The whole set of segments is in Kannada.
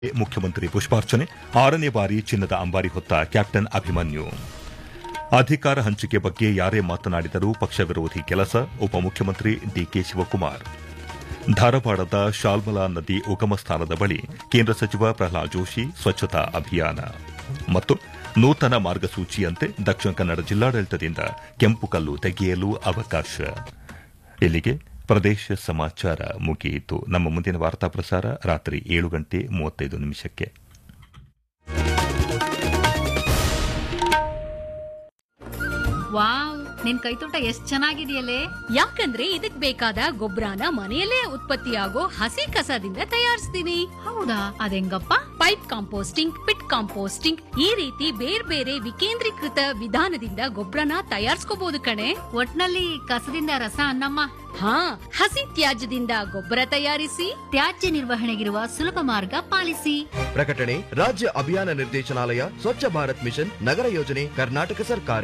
ಮುಖ್ಯಮಂತ್ರಿ ಪುಷ್ಪಾರ್ಚನೆ ಆರನೇ ಬಾರಿ ಚಿನ್ನದ ಅಂಬಾರಿ ಹೊತ್ತ ಕ್ಯಾಪ್ಟನ್ ಅಭಿಮನ್ಯು ಅಧಿಕಾರ ಹಂಚಿಕೆ ಬಗ್ಗೆ ಯಾರೇ ಮಾತನಾಡಿದರೂ ಪಕ್ಷ ವಿರೋಧಿ ಕೆಲಸ ಉಪಮುಖ್ಯಮಂತ್ರಿ ಡಿಕೆ ಶಿವಕುಮಾರ್ ಧಾರವಾಡದ ಶಾಲ್ಮಲಾ ನದಿ ಉಗಮ ಸ್ಥಾನದ ಬಳಿ ಕೇಂದ್ರ ಸಚಿವ ಪ್ರಹ್ಲಾದ್ ಜೋಶಿ ಸ್ವಚ್ಛತಾ ಅಭಿಯಾನ ಮತ್ತು ನೂತನ ಮಾರ್ಗಸೂಚಿಯಂತೆ ದಕ್ಷಿಣ ಕನ್ನಡ ಜಿಲ್ಲಾಡಳಿತದಿಂದ ಕೆಂಪು ಕಲ್ಲು ತೆಗೆಯಲು ಅವಕಾಶ ಇಲ್ಲಿಗೆ ಪ್ರದೇಶ ಸಮಾಚಾರ ಮುಗಿಯಿತು ನಮ್ಮ ಮುಂದಿನ ವಾರ್ತಾ ಪ್ರಸಾರ ರಾತ್ರಿ ಏಳು ಗಂಟೆ ಮೂವತ್ತೈದು ನಿಮಿಷಕ್ಕೆ ವಾವ್ ನಿನ್ ಕೈತೋಟ ಎಷ್ಟ್ ಚೆನ್ನಾಗಿದೆಯಲ್ಲೇ ಯಾಕಂದ್ರೆ ಇದಕ್ ಬೇಕಾದ ಗೊಬ್ಬರನ ಮನೆಯಲ್ಲೇ ಉತ್ಪತ್ತಿಯಾಗೋ ಹಸಿ ಕಸದಿಂದ ತಯಾರಿಸ್ತೀನಿ ಹೌದಾ ಅದೆಂಗಪ್ಪ ಪೈಪ್ ಕಾಂಪೋಸ್ಟಿಂಗ್ ಪಿಟ್ ಕಾಂಪೋಸ್ಟಿಂಗ್ ಈ ರೀತಿ ಬೇರೆ ಬೇರೆ ವಿಕೇಂದ್ರೀಕೃತ ವಿಧಾನದಿಂದ ಗೊಬ್ಬರನ ತಯಾರಿಸ್ಕೋಬಹುದು ಕಣೆ ಒಟ್ನಲ್ಲಿ ಕಸದಿಂದ ರಸ ಅನ್ನಮ್ಮ ಹಾ ಹಸಿ ತ್ಯಾಜ್ಯದಿಂದ ಗೊಬ್ಬರ ತಯಾರಿಸಿ ತ್ಯಾಜ್ಯ ನಿರ್ವಹಣೆಗಿರುವ ಸುಲಭ ಮಾರ್ಗ ಪಾಲಿಸಿ ಪ್ರಕಟಣೆ ರಾಜ್ಯ ಅಭಿಯಾನ ನಿರ್ದೇಶನಾಲಯ ಸ್ವಚ್ಛ ಭಾರತ್ ಮಿಷನ್ ನಗರ ಯೋಜನೆ ಕರ್ನಾಟಕ ಸರ್ಕಾರ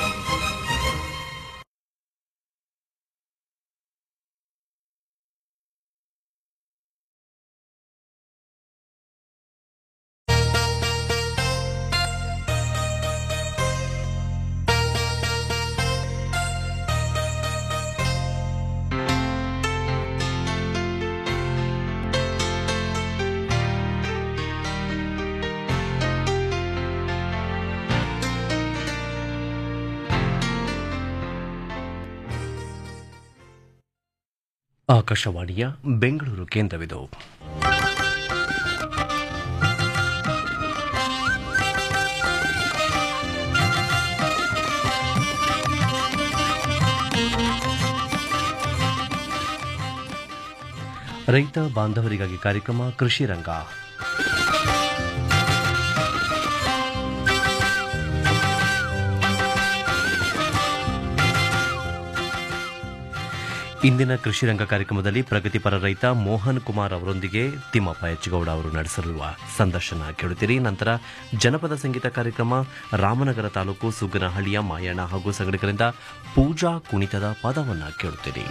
ಆಕಾಶವಾಣಿಯ ಬೆಂಗಳೂರು ಕೇಂದ್ರವಿದು ರೈತ ಬಾಂಧವರಿಗಾಗಿ ಕಾರ್ಯಕ್ರಮ ಕೃಷಿ ರಂಗ ಇಂದಿನ ಕೃಷಿ ರಂಗ ಕಾರ್ಯಕ್ರಮದಲ್ಲಿ ಪ್ರಗತಿಪರ ರೈತ ಮೋಹನ್ ಕುಮಾರ್ ಅವರೊಂದಿಗೆ ತಿಮ್ಮಪ್ಪ ಹೆಚ್ಚಗೌಡ ಅವರು ನಡೆಸಲಿರುವ ಸಂದರ್ಶನ ಕೇಳುತ್ತೀರಿ ನಂತರ ಜನಪದ ಸಂಗೀತ ಕಾರ್ಯಕ್ರಮ ರಾಮನಗರ ತಾಲೂಕು ಸುಗ್ಗನಹಳ್ಳಿಯ ಮಾಯಣ್ಣ ಹಾಗೂ ಸಂಗಡಿಗರಿಂದ ಪೂಜಾ ಕುಣಿತದ ಪದವನ್ನ ಕೇಳುತ್ತೀರಿ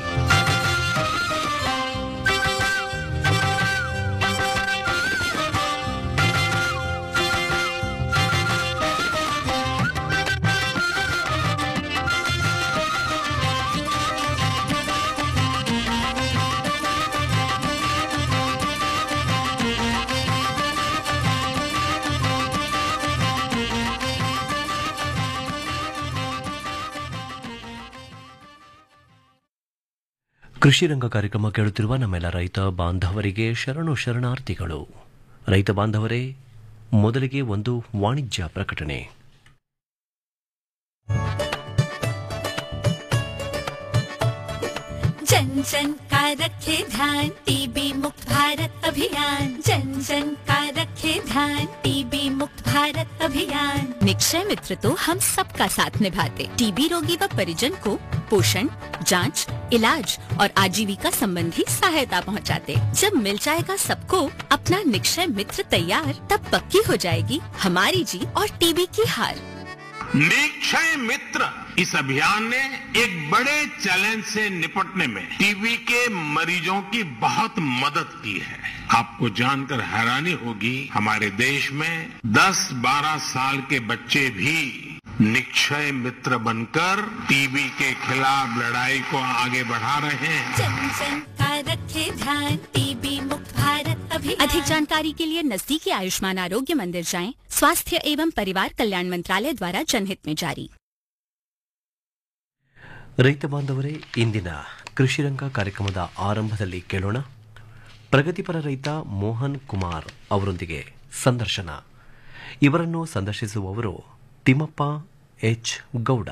ಕೃಷಿ ರಂಗ ಕಾರ್ಯಕ್ರಮ ಕೇಳುತ್ತಿರುವ ನಮ್ಮೆಲ್ಲ ರೈತ ಬಾಂಧವರಿಗೆ ಶರಣು ಶರಣಾರ್ಥಿಗಳು ರೈತ ಬಾಂಧವರೇ ಮೊದಲಿಗೆ ಒಂದು ವಾಣಿಜ್ಯ ಪ್ರಕಟಣೆ जन जन का रखे ध्यान टीबी मुक्त भारत अभियान जन जन का रखे ध्यान टीबी मुक्त भारत अभियान निक्षय मित्र तो हम सबका साथ निभाते टीबी रोगी व परिजन को पोषण जांच, इलाज और आजीविका संबंधी सहायता पहुंचाते। जब मिल जाएगा सबको अपना निक्षय मित्र तैयार तब पक्की हो जाएगी हमारी जीत और टीबी की हार निक्षय मित्र इस अभियान ने एक बड़े चैलेंज से निपटने में टीबी के मरीजों की बहुत मदद की है आपको जानकर हैरानी होगी हमारे देश में 10-12 साल के बच्चे भी निक्षय मित्र बनकर टीबी के खिलाफ लड़ाई को आगे बढ़ा रहे हैं जन जन का रखे ध्यान टीबी मुक्त भारत अभियान अधिक जानकारी के लिए नजदीकी आयुष्मान आरोग्य मंदिर जाएं स्वास्थ्य एवं परिवार कल्याण मंत्रालय द्वारा जनहित में जारी ರೈತ ಬಾಂಧವರೇ ಇಂದಿನ ಕೃಷಿರಂಗ ಕಾರ್ಯಕ್ರಮದ ಆರಂಭದಲ್ಲಿ ಕೇಳೋಣ ಪ್ರಗತಿಪರ ರೈತ ಮೋಹನ್ ಕುಮಾರ್ ಅವರೊಂದಿಗೆ ಸಂದರ್ಶನ ಇವರನ್ನು ಸಂದರ್ಶಿಸುವವರು ತಿಮ್ಮಪ್ಪ ಎಚ್ ಗೌಡ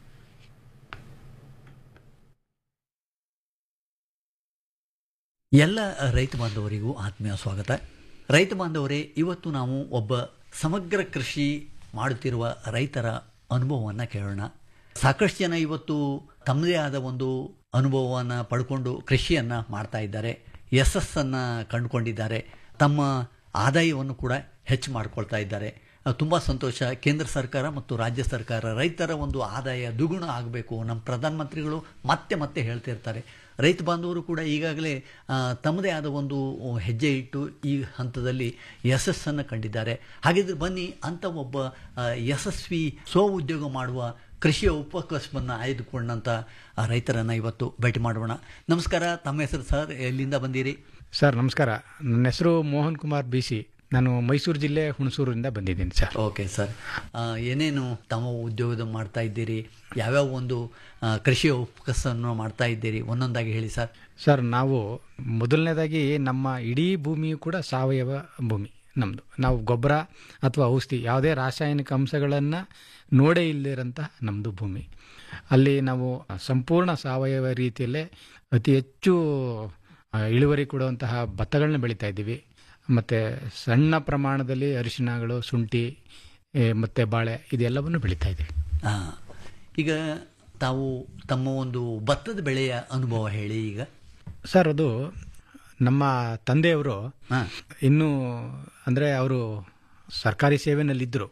ಎಲ್ಲ ರೈತ ಬಾಂಧವರಿಗೂ ಆತ್ಮೀಯ ಸ್ವಾಗತ ರೈತ ಬಾಂಧವರೇ ಇವತ್ತು ನಾವು ಒಬ್ಬ ಸಮಗ್ರ ಕೃಷಿ ಮಾಡುತ್ತಿರುವ ರೈತರ ಅನುಭವವನ್ನು ಕೇಳೋಣ ಸಾಕಷ್ಟು ಜನ ಇವತ್ತು ತಮ್ಮದೇ ಆದ ಒಂದು ಅನುಭವವನ್ನು ಪಡ್ಕೊಂಡು ಕೃಷಿಯನ್ನು ಮಾಡ್ತಾ ಇದ್ದಾರೆ ಯಶಸ್ಸನ್ನು ಕಂಡುಕೊಂಡಿದ್ದಾರೆ ತಮ್ಮ ಆದಾಯವನ್ನು ಕೂಡ ಹೆಚ್ಚು ಮಾಡ್ಕೊಳ್ತಾ ಇದ್ದಾರೆ ತುಂಬ ಸಂತೋಷ ಕೇಂದ್ರ ಸರ್ಕಾರ ಮತ್ತು ರಾಜ್ಯ ಸರ್ಕಾರ ರೈತರ ಒಂದು ಆದಾಯ ದ್ವಿಗುಣ ಆಗಬೇಕು ನಮ್ಮ ಪ್ರಧಾನಮಂತ್ರಿಗಳು ಮತ್ತೆ ಮತ್ತೆ ಹೇಳ್ತಿರ್ತಾರೆ ರೈತ ಬಾಂಧವರು ಕೂಡ ಈಗಾಗಲೇ ಆ, ತಮ್ಮದೇ ಆದ ಒಂದು ಹೆಜ್ಜೆ ಇಟ್ಟು ಈ ಹಂತದಲ್ಲಿ ಯಶಸ್ಸನ್ನು ಕಂಡಿದ್ದಾರೆ ಹಾಗಿದ್ರೆ ಬನ್ನಿ ಅಂತ ಒಬ್ಬ ಆ, ಯಶಸ್ವಿ ಸ್ವ ಉದ್ಯೋಗ ಮಾಡುವ ಕೃಷಿಯ ಉಪಕಸಬನ್ನು ಆಯ್ದುಕೊಂಡಂಥ ಆ ರೈತರನ್ನು ಇವತ್ತು ಭೇಟಿ ಮಾಡೋಣ ನಮಸ್ಕಾರ ತಮ್ಮ ಹೆಸರು ಸರ್ ಎಲ್ಲಿಂದ ಬಂದಿರಿ ಸರ್ ನಮಸ್ಕಾರ ನನ್ನ ಹೆಸರು ಮೋಹನ್ ಕುಮಾರ್ ಬಿ ಸಿ ನಾನು ಮೈಸೂರು ಜಿಲ್ಲೆ ಹುಣಸೂರಿಂದ ಬಂದಿದ್ದೀನಿ ಸರ್ ಓಕೆ ಸರ್ ಆ, ಏನೇನು ತಮ್ಮ ಉದ್ಯೋಗದ ಮಾಡ್ತಾ ಇದ್ದೀರಿ ಯಾವ್ಯಾವ ಒಂದು ಆ, ಕೃಷಿಯ ಉಪಕಸನ್ನು ಮಾಡ್ತಾ ಇದ್ದೀರಿ ಒಂದೊಂದಾಗಿ ಹೇಳಿ ಸರ್ ಸರ್ ನಾವು ಮೊದಲನೇದಾಗಿ ನಮ್ಮ ಇಡೀ ಭೂಮಿಯು ಕೂಡ ಸಾವಯವ ಭೂಮಿ ನಮ್ಮದು ನಾವು ಗೊಬ್ಬರ ಅಥವಾ ಔಷಧಿ ಯಾವುದೇ ರಾಸಾಯನಿಕ ಅಂಶಗಳನ್ನು ನೋಡೇ ಇಲ್ಲದಿರೋಂಥ ನಮ್ಮದು ಭೂಮಿ ಅಲ್ಲಿ ನಾವು ಸಂಪೂರ್ಣ ಸಾವಯವ ರೀತಿಯಲ್ಲೇ ಅತಿ ಹೆಚ್ಚು ಆ, ಇಳುವರಿ ಕೊಡುವಂತಹ ಭತ್ತಗಳನ್ನ ಬೆಳೀತಾ ಇದ್ದೀವಿ ಮತ್ತು ಸಣ್ಣ ಪ್ರಮಾಣದಲ್ಲಿ ಅರಿಶಿಣಗಳು ಶುಂಠಿ ಏ, ಮತ್ತು ಬಾಳೆ ಇದೆಲ್ಲವನ್ನು ಬೆಳೀತಾ ಇದ್ದೀವಿ ಆ, ಈಗ ತಾವು ತಮ್ಮ ಒಂದು ಭತ್ತದ ಬೆಳೆಯ ಅನುಭವ ಹೇಳಿ ಈಗ ಸರ್ ಅದು ನಮ್ಮ ತಂದೆಯವರು ಹಾಂ ಇನ್ನೂ ಅಂದರೆ ಅವರು ಸರ್ಕಾರಿ ಸೇವೆನಲ್ಲಿದ್ದರು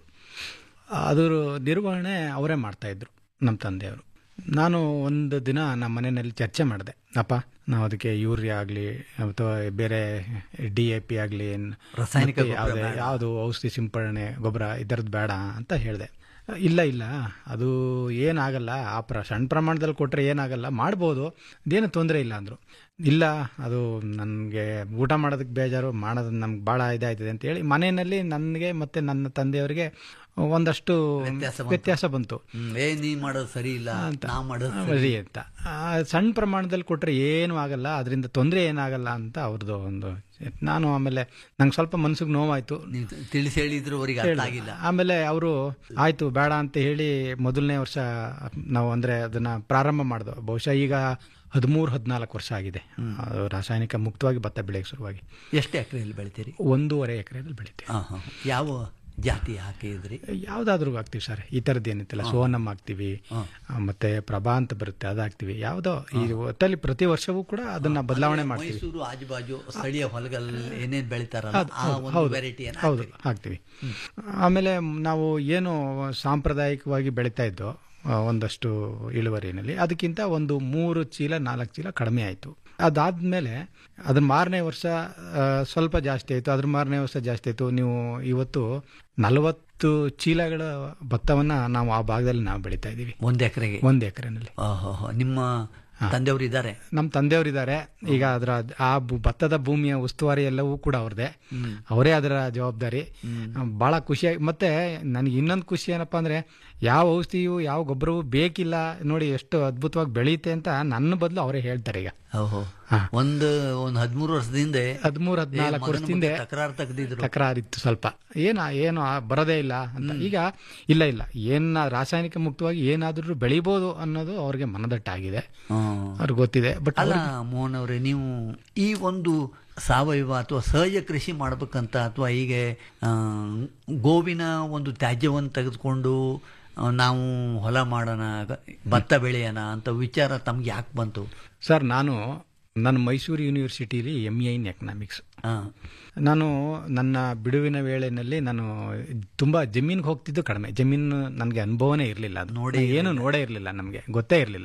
ಅದರ ನಿರ್ವಹಣೆ ಅವರೇ ಮಾಡ್ತಾಯಿದ್ರು ನಮ್ಮ ತಂದೆಯವರು ನಾನು ಒಂದು ದಿನ ನಮ್ಮ ಮನೆಯಲ್ಲಿ ಚರ್ಚೆ ಮಾಡಿದೆ ಅಪ್ಪ ನಾವು ಅದಕ್ಕೆ ಯೂರಿಯಾ ಆಗಲಿ ಅಥವಾ ಬೇರೆ ಡಿ ಎ ಪಿ ಆಗಲಿ ರಾಸಾಯನಿಕ ಗೊಬ್ಬರ ಯಾವುದೇ ಬೇಡ. ಯಾವುದು ಔಷಧಿ ಸಿಂಪಡಣೆ ಗೊಬ್ಬರ ಇದರದ್ದು ಬೇಡ ಅಂತ ಹೇಳಿದೆ ಇಲ್ಲ ಇಲ್ಲ ಅದು ಏನಾಗಲ್ಲ ಆ ಪ್ರ ಸಣ್ಣ ಪ್ರಮಾಣದಲ್ಲಿ ಕೊಟ್ಟರೆ ಏನಾಗಲ್ಲ ಮಾಡ್ಬೋದು ಅದೇನು ತೊಂದರೆ ಇಲ್ಲ ಅಂದರು ಇಲ್ಲ ಅದು ನನಗೆ ಊಟ ಮಾಡೋದಕ್ಕೆ ಬೇಜಾರು ಮಾಡೋದು ನಮ್ಗೆ ಭಾಳ ಇದಾಯ್ತದೆ ಅಂತ ಹೇಳಿ ಮನೆಯಲ್ಲಿ ನನಗೆ ಮತ್ತು ನನ್ನ ತಂದೆಯವರಿಗೆ ಒಂದಷ್ಟು ವ್ಯತ್ಯಾಸ ಬಂತು. ವ್ಯತ್ಯಾಸ ಬಂತು ಹ್ಮ್, ಏ ನೀ ಮಾಡೋದು ಸರಿ ಇಲ್ಲ ಅಂತ ನಾ ಮಾಡೋದು ಸರಿ. ಸರಿ ಅಂತ ಆ, ಸಣ್ಣ ಪ್ರಮಾಣದಲ್ಲಿ ಕೊಟ್ಟರೆ ಏನೂ ಆಗಲ್ಲ ಅದರಿಂದ ತೊಂದರೆ ಏನಾಗಲ್ಲ ಅಂತ ಅವ್ರದ್ದು ಒಂದು ನಾನು ಆಮೇಲೆ ನಂಗೆ ಸ್ವಲ್ಪ ಮನ್ಸಿಗೆ ನೋವಾಯಿತು ನೀವು ತಿಳಿಸಿ ಹೇಳಿದ್ರು ಅವರಿಗೆ ಅರ್ಥ ಆಗಿಲ್ಲ ಆಮೇಲೆ ಅವರು ಆಯ್ತು ಬೇಡ ಅಂತ ಹೇಳಿ ಮೊದಲನೇ ವರ್ಷ ನಾವು ಅಂದ್ರೆ ಅದನ್ನ ಪ್ರಾರಂಭ ಮಾಡಿದ್ವು ಬಹುಶಃ ಈಗ ಹದಿಮೂರು ಹದಿನಾಲ್ಕು ವರ್ಷ ಆಗಿದೆ ಅದು ರಾಸಾಯನಿಕ ಮುಕ್ತವಾಗಿ ಭತ್ತ ಬೆಳೆಯಕ್ಕೆ ಶುರುವಾಗಿ ಎಷ್ಟು ಎಕರೆಯಲ್ಲಿ ಬೆಳಿತೀರಿ ಒಂದೂವರೆ ಎಕರೆಯಲ್ಲಿ ಬೆಳಿತೀವಿ ಹಾಂ ಹಾಂ ಯಾವ ಜಾತಿ ಹಾಕಿದ್ರಿ ಯಾವುದಾದ್ರೂ ಹಾಕ್ತೀವಿ ಸರ್ ಈ ಥರದ್ದು ಏನಿತ್ತಲ್ಲ ಸೋನಮ್ ಹಾಕ್ತೀವಿ ಹಾಂ. ಆ, ಮತ್ತೆ ಪ್ರಭಾ ಅಂತ ಬರುತ್ತೆ ಅದು ಹಾಕ್ತೀವಿ ಯಾವುದೋ ಈ ಒಟ್ಟಲ್ಲಿ ಪ್ರತಿ ವರ್ಷವೂ ಕೂಡ ಅದನ್ನ ಬದಲಾವಣೆ ಮಾಡ್ತೀವಿ ಮೈಸೂರು ಆಜುಬಾಜು ಸ್ಥಳೀಯ ಹೊಲಗಳಲ್ಲಿ ಏನೇನ್ ಬೆಳಿತಾರಲ್ಲ ಹೌದು, ಆ ಹೌದು, ಒಂದು ಹೌದು, ವೆರೈಟಿಯನ್ನು ಹೌದು ಹಾಕ್ತೀವಿ ಆಮೇಲೆ ನಾವು ಏನು ಸಾಂಪ್ರದಾಯಿಕವಾಗಿ ಬೆಳೀತಾ ಇದ್ದೋ ಆ, ಒಂದಷ್ಟು ಇಳುವರಿನಲ್ಲಿ ಅದಕ್ಕಿಂತ ಒಂದು ಮೂರು ಚೀಲ ನಾಲ್ಕು ಚೀಲ ಕಡಿಮೆ ಆಯಿತು ಅದಾದಮೇಲೆ ಅದ್ರ ಮಾರನೇ ವರ್ಷ ಆ, ಸ್ವಲ್ಪ ಜಾಸ್ತಿ ಆಯಿತು ಅದ್ರ ಮಾರನೇ ವರ್ಷ ಜಾಸ್ತಿ ಆಯಿತು ನೀವು ಇವತ್ತು ನಲವತ್ತು ಚೀಲಗಳ ಭತ್ತವನ್ನು ನಾವು ಆ ಭಾಗದಲ್ಲಿ ನಾವು ಬೆಳೀತಾ ಇದ್ದೀವಿ ಒಂದು ಎಕರೆಗೆ ಒಂದು ಎಕರೆನಲ್ಲಿ ನಿಮ್ಮ ತಂದೆಯವರು ಇದ್ದಾರೆ ನಮ್ಮ ತಂದೆಯವರಿದ್ದಾರೆ ಈಗ ಅದರ ಆ ಭೂ- ಭತ್ತದ ಭೂಮಿಯ ಉಸ್ತುವಾರಿ ಎಲ್ಲವೂ ಕೂಡ ಅವ್ರದ್ದೇ ಅವರೇ ಅದರ ಜವಾಬ್ದಾರಿ ಬಹಳ ಖುಷಿಯಾಗಿ ಮತ್ತೆ ನನಗೆ ಇನ್ನೊಂದು ಖುಷಿ ಏನಪ್ಪಾ ಅಂದ್ರೆ ಯಾವ ಔಷಧಿಯು ಯಾವ ಗೊಬ್ಬರವೂ ಬೇಕಿಲ್ಲ ನೋಡಿ ಎಷ್ಟು ಅದ್ಭುತವಾಗಿ ಬೆಳೆಯುತ್ತೆ ಅಂತ ನನ್ನ ಬದಲು ಅವರೇ ಹೇಳ್ತಾರೆ ಈಗ ಓಹೋ ಹಾ. ಒಂದು ಒಂದು ಹದಿಮೂರು ವರ್ಷದಿಂದ ಹದಿಮೂರು ಹದಿನಾಲ್ಕು ವರ್ಷದಿಂದ ತಕರಾರು ತೆಗೆದಿದ್ರು ತಕರಾರಿತ್ತು ಸ್ವಲ್ಪ ಏನ ಏನು ಆ ಬರೋದೇ ಇಲ್ಲ ಅಂತ ಈಗ ಇಲ್ಲ ಇಲ್ಲ ಏನ ರಾಸಾಯನಿಕ ಮುಕ್ತವಾಗಿ ಏನಾದ್ರೂ ಬೆಳಿಬೋದು ಅನ್ನೋದು ಅವ್ರಿಗೆ ಮನದಟ್ಟಾಗಿದೆ ಅವ್ರಿಗೆ ಗೊತ್ತಿದೆ ಬಟ್ ಅಲ್ಲ ಮೋಹನ್ ಅವರೇ ನೀವು ಈ ಒಂದು ಸಾವಯವ ಅಥವಾ ಸಹಜ ಕೃಷಿ ಮಾಡ್ಬೇಕಂತ ಅಥವಾ ಹೀಗೆ ಆ, ಗೋವಿನ ಒಂದು ತ್ಯಾಜ್ಯವನ್ನು ತೆಗೆದುಕೊಂಡು ಆ, ನಾವು ಹೊಲ ಮಾಡೋಣ ಗ- ಭತ್ತ ಬೆಳೆಯೋಣ ಅಂತ ವಿಚಾರ ತಮ್ಗೆ ಯಾಕೆ ಬಂತು ಸರ್ ನಾನು ನಾನು ಮೈಸೂರು ಯೂನಿವರ್ಸಿಟಿಲಿ ಎಮ್ ಎ ಇನ್ ಎಕನಾಮಿಕ್ಸ್ ಆ, ನಾನು ನನ್ನ ಬಿಡುವಿನ ವೇಳೆಯಲ್ಲಿ ನಾನು ತುಂಬ ಜಮೀನಿಗೆ ಹೋಗ್ತಿದ್ದು ಕಡಿಮೆ ಜಮೀನು ನನಗೆ ಅನುಭವನೇ ಇರಲಿಲ್ಲ ಅದು ನೋಡೇ ಏನು ನೋಡೇ ಇರಲಿಲ್ಲ ನಮಗೆ ಗೊತ್ತೇ ಇರಲಿಲ್ಲ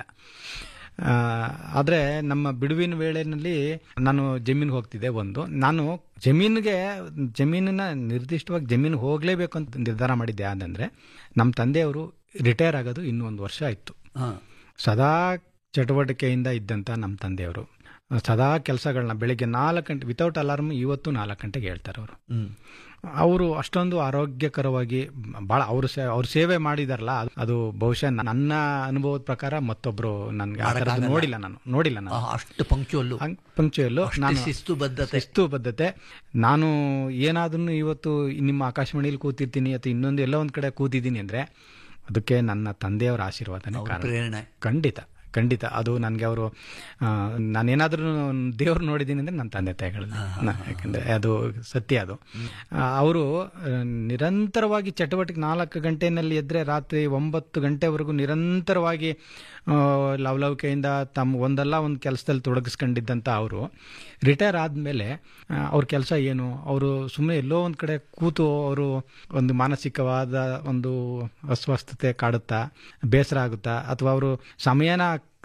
ಆದರೆ ನಮ್ಮ ಬಿಡುವಿನ ವೇಳೆಯಲ್ಲಿ ನಾನು ಜಮೀನಿಗೆ ಹೋಗ್ತಿದ್ದೆ ಒಂದು ನಾನು ಜಮೀನಿಗೆ ಜಮೀನಿನ ನಿರ್ದಿಷ್ಟವಾಗಿ ಜಮೀನಿಗೆ ಹೋಗಲೇಬೇಕು ಅಂತ ನಿರ್ಧಾರ ಮಾಡಿದ್ದೆ ಯಾದಂದರೆ ನಮ್ಮ ತಂದೆಯವರು ರಿಟೈರ್ ಆಗೋದು ಇನ್ನೂ ಒಂದು ವರ್ಷ ಆಯಿತು ಆ, ಸದಾ ಚಟುವಟಿಕೆಯಿಂದ ಇದ್ದಂಥ ನಮ್ಮ ತಂದೆಯವರು ಸದಾ ಕೆಲಸಗಳನ್ನ ಬೆಳಿಗ್ಗೆ ನಾಲ್ಕು ಗಂಟೆ ವಿತೌಟ್ ಅಲಾರ್ಮ್ ಇವತ್ತು ನಾಲ್ಕು ಗಂಟೆಗೆ ಹೇಳ್ತಾರೆ ಅವರು ಹ್ಮ್. ಅವರು ಅಷ್ಟೊಂದು ಆರೋಗ್ಯಕರವಾಗಿ ಭಾಳ ಅವರು ಸೇ ಅವ್ರು ಸೇವೆ ಮಾಡಿದಾರಲ್ಲ ಅದು- ಅದು ಬಹುಶಃ ನನ್ನ ಅನುಭವದ ಪ್ರಕಾರ ಮತ್ತೊಬ್ರು ನನ್ಗೆ ಆ ಥರದ್ದು ಮಾಡಕ್ಕಾಗಲ್ಲ. ನೋಡಿಲ್ಲ ನಾನು ನೋಡಿಲ್ಲ ಆ, ನಾನು ಅಷ್ಟು ಪಂಕ್ಚುವಲ್ಲು ಪಂಕ್ಚುಯಲ್ಲು ಅಷ್ಟು ನಾನು ಶಿಸ್ತು ಬದ್ಧತೆ ಶಿಸ್ತು ಬದ್ಧತೆ ನಾನು ಏನಾದ್ರೂ ಇವತ್ತು ನಿಮ್ಮ ಆಕಾಶವಾಣಿಯಲ್ಲಿ ಕೂತಿರ್ತೀನಿ ಅಥವಾ ಇನ್ನೊಂದು ಎಲ್ಲೋ ಒಂದು ಕಡೆ ಕೂತಿದ್ದೀನಿ ಅಂದರೆ ಅದಕ್ಕೆ ನನ್ನ ತಂದೆಯವರ ಆಶೀರ್ವಾದನೇ ಅವ್ರ ಕಾರಣ ಪ್ರೇರಣೆ ಖಂಡಿತ ಖಂಡಿತ ಅದು ನನಗೆ ಅವರು ನಾನೇನಾದರೂ ದೇವ್ರು ನೋಡಿದ್ದೀನಿ ಅಂದರೆ ನನ್ನ ತಂದೆ ತಾಯಿಗಳು ಯಾಕಂದರೆ ಅದು ಸತ್ಯ ಅದು ಅವರು ನಿರಂತರವಾಗಿ ಚಟುವಟಿಕೆ ನಾಲ್ಕು ಗಂಟೆಯಲ್ಲಿ ಎದ್ದರೆ ರಾತ್ರಿ ಒಂಬತ್ತು ಗಂಟೆವರೆಗೂ ನಿರಂತರವಾಗಿ ಆ, ಲವಲವಿಕೆಯಿಂದ ತಮ್ಮ ಒಂದಲ್ಲ ಒಂದು ಕೆಲಸದಲ್ಲಿ ತೊಡಗಿಸ್ಕೊಂಡಿದ್ದಂಥ ಅವರು ರಿಟೈರ್ ಆದಮೇಲೆ ಅವ್ರ ಕೆಲಸ ಏನು ಅವರು ಸುಮ್ಮನೆ ಎಲ್ಲೋ ಒಂದು ಕಡೆ ಕೂತು ಅವರು ಒಂದು ಮಾನಸಿಕವಾದ ಒಂದು ಅಸ್ವಸ್ಥತೆ ಕಾಡುತ್ತಾ ಬೇಸರ ಆಗುತ್ತಾ ಅಥವಾ ಅವರು ಸಮಯನ